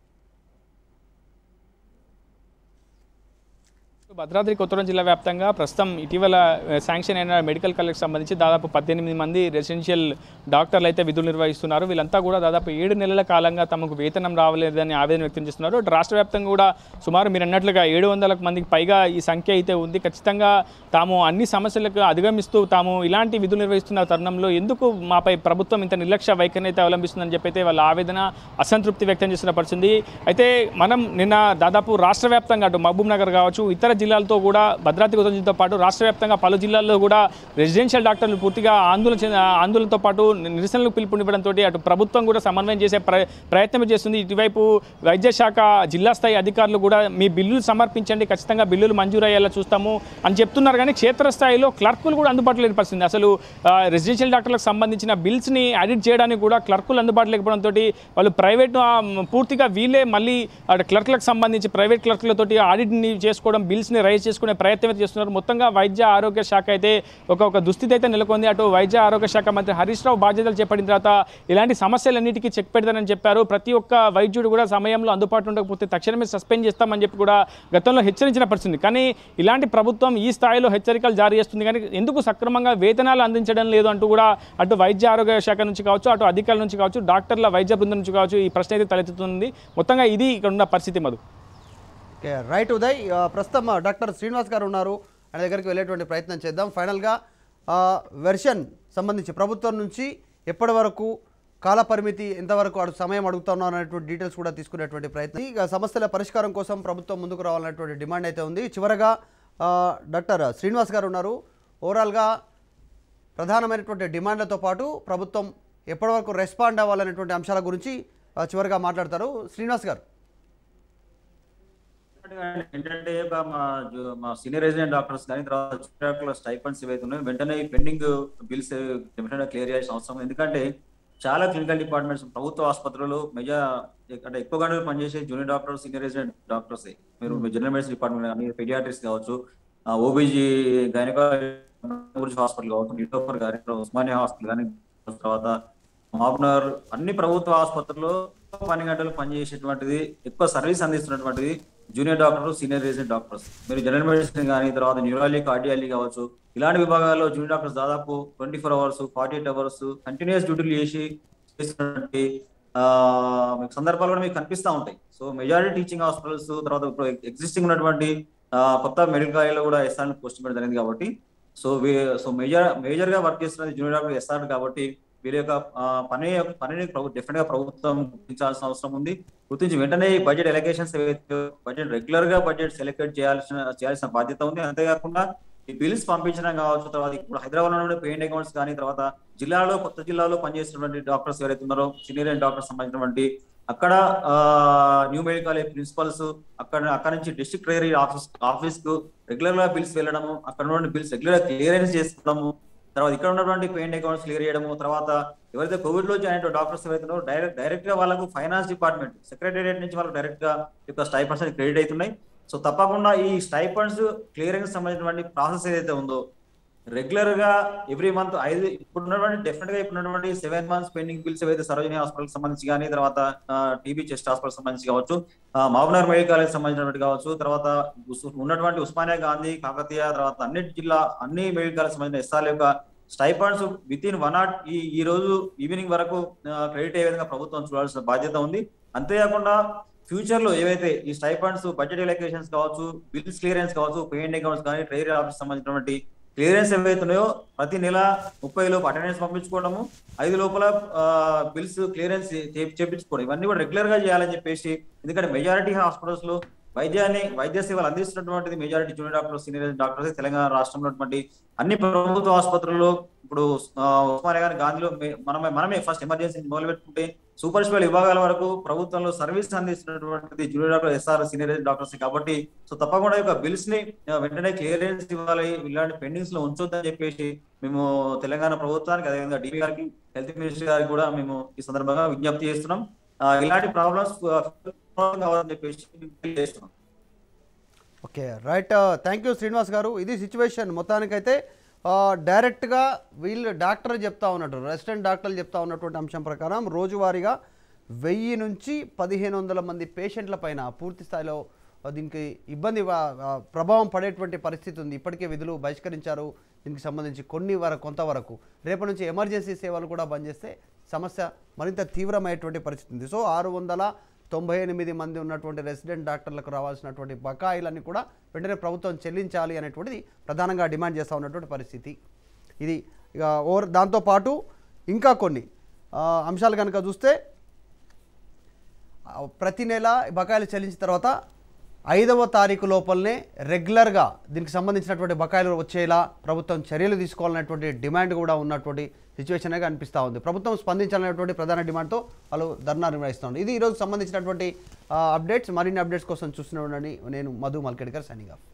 భద్రాద్రి కొత్తగూడెం జిల్లా వ్యాప్తంగా ప్రస్తుతం ఇటీవల ఆ, శాంక్షన్ అయిన మెడికల్ కాలేజ్కి సంబంధించి దాదాపు పద్దెనిమిది మంది రెసిడెన్షియల్ డాక్టర్లు అయితే విధులు నిర్వహిస్తున్నారు వీళ్ళంతా కూడా దాదాపు ఏడు నెలల కాలంగా తమకు వేతనం రావలేదని ఆవేదన వ్యక్తం చేస్తున్నారు అటు రాష్ట్ర వ్యాప్తంగా కూడా సుమారు మీరు అన్నట్లుగా ఏడు వందల మందికి పైగా ఈ సంఖ్య అయితే ఉంది ఖచ్చితంగా తాము అన్ని సమస్యలకు అధిగమిస్తూ తాము ఇలాంటి విధులు నిర్వహిస్తున్న తరుణంలో ఎందుకు మాపై ప్రభుత్వం ఇంత నిర్లక్ష్య వైఖరిని అయితే అవలంబిస్తుందని చెప్పి అయితే వాళ్ళ ఆవేదన అసంతృప్తి వ్యక్తం చేస్తున్న పరిస్థితి అయితే మనం నిన్న దాదాపు రాష్ట్ర వ్యాప్తంగా అటు మహబూబ్ నగర్ కావచ్చు ఇతర జిల్లాలతో కూడా భద్రాద్రి కొత్తగూడెం జిల్లాతో పాటు రాష్ట్ర వ్యాప్తంగా పలు జిల్లాల్లో కూడా రెసిడెన్షియల్ డాక్టర్లు పూర్తిగా ఆందోళన చెంది- ఆందోళనతో పాటు నిరసనలకు పిలుపునివ్వడంతో అటు ప్రభుత్వం కూడా సమన్వయం చేసే ప్ర ప్రయత్నం చేస్తుంది ఇటువైపు వైద్య శాఖ జిల్లా స్థాయి అధికారులు కూడా మీ బిల్లులు సమర్పించండి ఖచ్చితంగా బిల్లులు మంజూరు అయ్యేలా చూస్తాము అని చెప్తున్నారు కానీ క్షేత్రస్థాయిలో క్లర్కులు కూడా అందుబాటులో లేని పరిస్థితి అసలు ఆ, రెసిడెన్షియల్ డాక్టర్లకు సంబంధించిన బిల్స్ని ఎడిట్ చేయడానికి కూడా క్లర్కులు అందుబాటులో లేకపోవడంతో వాళ్ళు ప్రైవేట్ ఆ, పూర్తిగా వీళ్ళే మళ్ళీ అటు క్లర్క్లకు సంబంధించి ప్రైవేట్ క్లర్క్లతోటి ఆడిట్ని చేసుకోవడం బిల్స్ని రైజ్ చేసుకునే ప్రయత్నం అయితే చేస్తున్నారు మొత్తంగా వైద్య ఆరోగ్య శాఖ అయితే ఒక ఒక దుస్థితి అయితే నెలకొంది అటు వైద్య ఆరోగ్య శాఖ మంత్రి హరీష్ రావు బాధ్యతలు చేపట్టిన తర్వాత ఇలాంటి సమస్యలన్నిటికీ చెక్ పెడతానని చెప్పారు ప్రతి ఒక్క వైద్యుడు కూడా సమయంలో అందుబాటులో ఉండకపోతే తక్షణమే సస్పెండ్ చేస్తామని చెప్పి కూడా గతంలో హెచ్చరించిన పరిస్థితి కానీ ఇలాంటి ప్రభుత్వం ఈ స్థాయిలో హెచ్చరికలు జారీ చేస్తుంది కానీ ఎందుకు సక్రమంగా వేతనాలు అందించడం లేదు అంటూ కూడా అటు వైద్య ఆరోగ్య శాఖ నుంచి కావచ్చు అటు అధికారుల నుంచి కావచ్చు డాక్టర్ల వైద్య బృందం నుంచి కావచ్చు ఈ ప్రశ్న అయితే తలెత్తుతుంది మొత్తంగా ఇది ఇక్కడ ఉన్న పరిస్థితి మధు
ఓకే రైట్ ఉదయ్ ఆ, ప్రస్తుతం ఆ, డాక్టర్ శ్రీనివాస్ గారు ఉన్నారు ఆయన దగ్గరికి వెళ్ళేటువంటి ప్రయత్నం చేద్దాం ఫైనల్గా వెర్షన్ సంబంధించి ప్రభుత్వం నుంచి ఎప్పటి వరకు కాల పరిమితి ఎంతవరకు అడు సమయం అడుగుతున్నాం అనేటువంటి డీటెయిల్స్ కూడా తీసుకునేటువంటి ప్రయత్నం ఇక సమస్యల పరిష్కారం కోసం ప్రభుత్వం ముందుకు రావాలనేటువంటి డిమాండ్ అయితే ఉంది చివరగా ఆ, డాక్టర్ శ్రీనివాస్ గారు ఉన్నారు ఓవరాల్గా ప్రధానమైనటువంటి డిమాండ్లతో పాటు ప్రభుత్వం ఎప్పటివరకు రెస్పాండ్ అవ్వాలనేటువంటి అంశాల గురించి ఆ, చివరిగా మాట్లాడతారు శ్రీనివాస్ గారు
ఏంటంటే ఒక మా జు- మా సీనియర్ రెసిడెంట్ డాక్టర్స్ కానీ తర్వాత డాక్టర్ల స్టైఫండ్స్ ఏవైతే ఉన్నాయో వెంటనే పెండింగ్ బిల్స్ డెఫినెట్ క్లియర్ చేయాల్సిన అవసరం ఉంది. ఎందుకంటే చాలా క్లినికల్ డిపార్ట్మెంట్స్ ప్రభుత్వ ఆసుపత్రులు మెజా అంటే ఎక్కువ గంటలు పనిచేసే junior doctors senior resident doctors మీరు జనరల్ మెడిసిన్ డిపార్ట్మెంట్ కానీ పెడియాట్రిక్స్ కావచ్చు ఓబీజీ గైనకాలజీ హాస్పిటల్ కావచ్చు నిటోఫర్ కానీ ఉస్మానియా హాస్పిటల్ కానీ తర్వాత మహబూబ్నగర్ అన్ని ప్రభుత్వ ఆసుపత్రుల్లో పని గంటలు పనిచేసేటువంటిది ఎక్కువ సర్వీస్ అందిస్తున్నటువంటిది junior doctor senior resident doctors మీరు జనరల్ మెడిసిన్ కానీ తర్వాత న్యూరాలజీ కార్డియాలజీ కావచ్చు ఇలాంటి విభాగాల్లో జూనియర్ డాక్టర్స్ దాదాపు twenty four hours forty eight hours continuous డ్యూటీలు చేసి చేస్తున్నటువంటి ఆ, మీకు సందర్భాలు కూడా మీకు కనిపిస్తూ ఉంటాయి సో మెజారిటీ టీచింగ్ హాస్పిటల్స్ తర్వాత ఇప్పుడు ఎగ్జిస్టింగ్ ఉన్నటువంటి ఆ, కొత్త మెడికల్ కాలేజ్లో కూడా ఎస్ఆర్ పోస్ట్ చేయడం జరిగింది కాబట్టి సో వీ- సో మేజర్ మేజర్ గా వర్క్ చేస్తున్నది జూనియర్ డాక్టర్ ఎస్ఆర్ కాబట్టి వీరి యొక్క ఆ, పని పనిని డెఫినెట్ గా ప్రభుత్వం గుర్తించాల్సిన అవసరం ఉంది గుర్తించి వెంటనే బడ్జెట్ ఎలకేషన్స్ బడ్జెట్ రెగ్యులర్ గా బడ్జెట్ సెలెక్ట్ చేయాల్సిన చేయాల్సిన బాధ్యత ఉంది అంతేకాకుండా ఈ బిల్స్ పంపించడం కావచ్చు తర్వాత ఇప్పుడు హైదరాబాద్ లో పేయింట్ అకౌంట్స్ కానీ తర్వాత జిల్లాలో కొత్త జిల్లాలో పనిచేస్తున్నటువంటి డాక్టర్స్ ఎవరైతే ఉన్నారో సీనియర్ డాక్టర్స్ సంబంధించినటువంటి అక్కడ న్యూ మెడికల్ కాలేజ్ ప్రిన్సిపల్స్ అక్కడ అక్కడ నుంచి డిస్ట్రిక్ట్ ట్రెజరీ ఆఫీస్ ఆఫీస్ కు రెగ్యులర్ గా బిల్స్ వెళ్ళడము అక్కడ ఉన్న బిల్స్ రెగ్యులర్ గా క్లియరెన్స్ చేసుకోవడము తర్వాత ఇక్కడ ఉన్నటువంటి పెయింట్ అకౌంట్స్ క్లియర్ చేయడము తర్వాత ఎవరైతే కోవిడ్ లో జాయిన్ అయిన డాక్టర్స్ ఎవరైతే ఉన్నారో డైరెక్ట్ డైరెక్ట్ గా వాళ్ళకు ఫైనాన్స్ డిపార్ట్మెంట్ సెక్రటేరియట్ నుంచి వాళ్ళకి డైరెక్ట్ గా యొక్క స్టైపండ్స్ క్రెడిట్ అవుతున్నాయి సో తప్పకుండా ఈ స్టైపండ్స్ క్లియరెన్స్ సంబంధించినటువంటి ప్రాసెస్ ఏదైతే ఉందో రెగ్యులర్ గా ఎవ్రీ మంత్ ఐదు ఇప్పుడు ఉన్నటువంటి డెఫినెట్ గా ఇప్పుడు ఉన్నటువంటి సెవెన్ మంత్స్ పెండింగ్ బిల్స్ ఏవైతే సరోజిని హాస్పిటల్ సంబంధించి కానీ తర్వాత టీబీ చెస్ట్ హాస్పిటల్ సంబంధించి కావచ్చు మహబూబ్నగర్ మెడికల్ కాలేజ్ సంబంధించినటువంటి కావచ్చు తర్వాత ఉస్- ఉన్నటువంటి ఉస్మానియా గాంధీ కాకతీయ తర్వాత అన్ని జిల్లా అన్ని మెడికల్ కాలేజ్ సంబంధించిన ఎస్ఆర్ యొక్క స్టైపాండ్స్ విత్ ఇన్ వన్ నాట్ ఈ ఈ రోజు ఈవినింగ్ వరకు క్రెడిట్ అయ్యే విధంగా ప్రభుత్వం చూడాల్సిన బాధ్యత ఉంది అంతేకాకుండా ఫ్యూచర్ లో ఏవైతే ఈ స్టైపాండ్స్ బడ్జెట్ ఎలకేషన్స్ కావచ్చు బిల్స్ క్లియరెన్స్ కావచ్చు పేమెంట్ అకౌంట్స్ కానీ ట్రెజరీ ఆఫీస్ సంబంధించినటువంటి క్లియరెన్స్ ఏవైతే ఉన్నాయో ప్రతి నెల ముప్పై లోపు అటెండెన్స్ పంపించుకోవడము ఐదు లోపల బిల్స్ క్లియరెన్స్ చేపించుకోవడం ఇవన్నీ కూడా రెగ్యులర్ గా చేయాలని చెప్పేసి ఎందుకంటే మెజారిటీ హాస్పిటల్స్ లో వైద్యాన్ని వైద్య సేవలు అందిస్తున్నటువంటిది majority junior doctors senior doctors Telangana రాష్ట్రంలో ఉన్నటువంటి అన్ని ప్రభుత్వ ఆసుపత్రుల్లో ఇప్పుడు ఆ, ఉస్మానియా గాని గాంధీలో మే- మనమే మనమే ఫస్ట్ ఎమర్జెన్సీ మొదలు పెట్టుకుంటే సూపర్ స్పెషల్ విభాగాల వరకు ప్రభుత్వంలో సర్వీస్ అందిస్తున్నటువంటిది junior doctor SR senior doctors కాబట్టి సో తప్పకుండా ఈ యొక్క బిల్స్ ని ఆ, వెంటనే క్లియరెన్స్ ఇవ్వాలి ఇలాంటి పెండింగ్స్ లో ఉంచొద్దని చెప్పేసి మేము తెలంగాణ ప్రభుత్వానికి అదేవిధంగా డిబి గారికి హెల్త్ మినిస్టర్ గారికి కూడా మేము ఈ సందర్భంగా విజ్ఞప్తి చేస్తున్నాం ఆ, ఇలాంటి ప్రాబ్లమ్స్ కావాలని చెప్పేసి చేస్తున్నాం
okay right thank you Srinivas గారు ఇది సిచ్యువేషన్ మొత్తానికైతే ఆ, డైరెక్ట్గా వీళ్ళు డాక్టర్ చెప్తా ఉన్నట్టు రెసిడెంట్ డాక్టర్లు చెప్తా ఉన్నటువంటి అంశం ప్రకారం రోజువారీగా వెయ్యి నుంచి పదిహేను వందల మంది పేషెంట్ల పైన పూర్తి స్థాయిలో ఆ, దీనికి ఇబ్బంది వా- ఆ, ప్రభావం పడేటువంటి పరిస్థితి ఉంది ఇప్పటికే విధులు బహిష్కరించారు దీనికి సంబంధించి కొన్ని వరకు కొంతవరకు రేపటి నుంచి ఎమర్జెన్సీ సేవలు కూడా బంద్ చేస్తే సమస్య మరింత తీవ్రమైనటువంటి పరిస్థితి ఉంది సో ఆరు వందల తొంభై ఎనిమిది మంది ఉన్నటువంటి రెసిడెంట్ డాక్టర్లకు రావాల్సినటువంటి బకాయిలన్నీ కూడా వెంటనే ప్రభుత్వం చెల్లించాలి అనేటువంటిది ప్రధానంగా డిమాండ్ చేస్తూ ఉన్నటువంటి పరిస్థితి ఇది ఇక ఓవర్ దాంతోపాటు ఇంకా కొన్ని ఆ, అంశాలు కనుక చూస్తే ఆ, ప్రతి నెల బకాయిలు చెల్లించిన తర్వాత ఐదవ తారీఖు లోపలనే రెగ్యులర్గా దీనికి సంబంధించినటువంటి బకాయిలు వచ్చేలా ప్రభుత్వం చర్యలు తీసుకోవాలనేటువంటి డిమాండ్ కూడా ఉన్నటువంటి సిచ్యువేషన్ కనిపిస్తూ ఉంది ప్రభుత్వం స్పందించాలనేటువంటి ప్రధాన డిమాండ్తో వాళ్ళు ధర్నా నిర్వహిస్తున్నారు ఇది ఈరోజు సంబంధించినటువంటి అప్డేట్స్ మరిన్ని అప్డేట్స్ కోసం చూస్తూనే ఉండండి నేను మధు మల్కెడ్కర్ సైనింగ్ ఆఫ్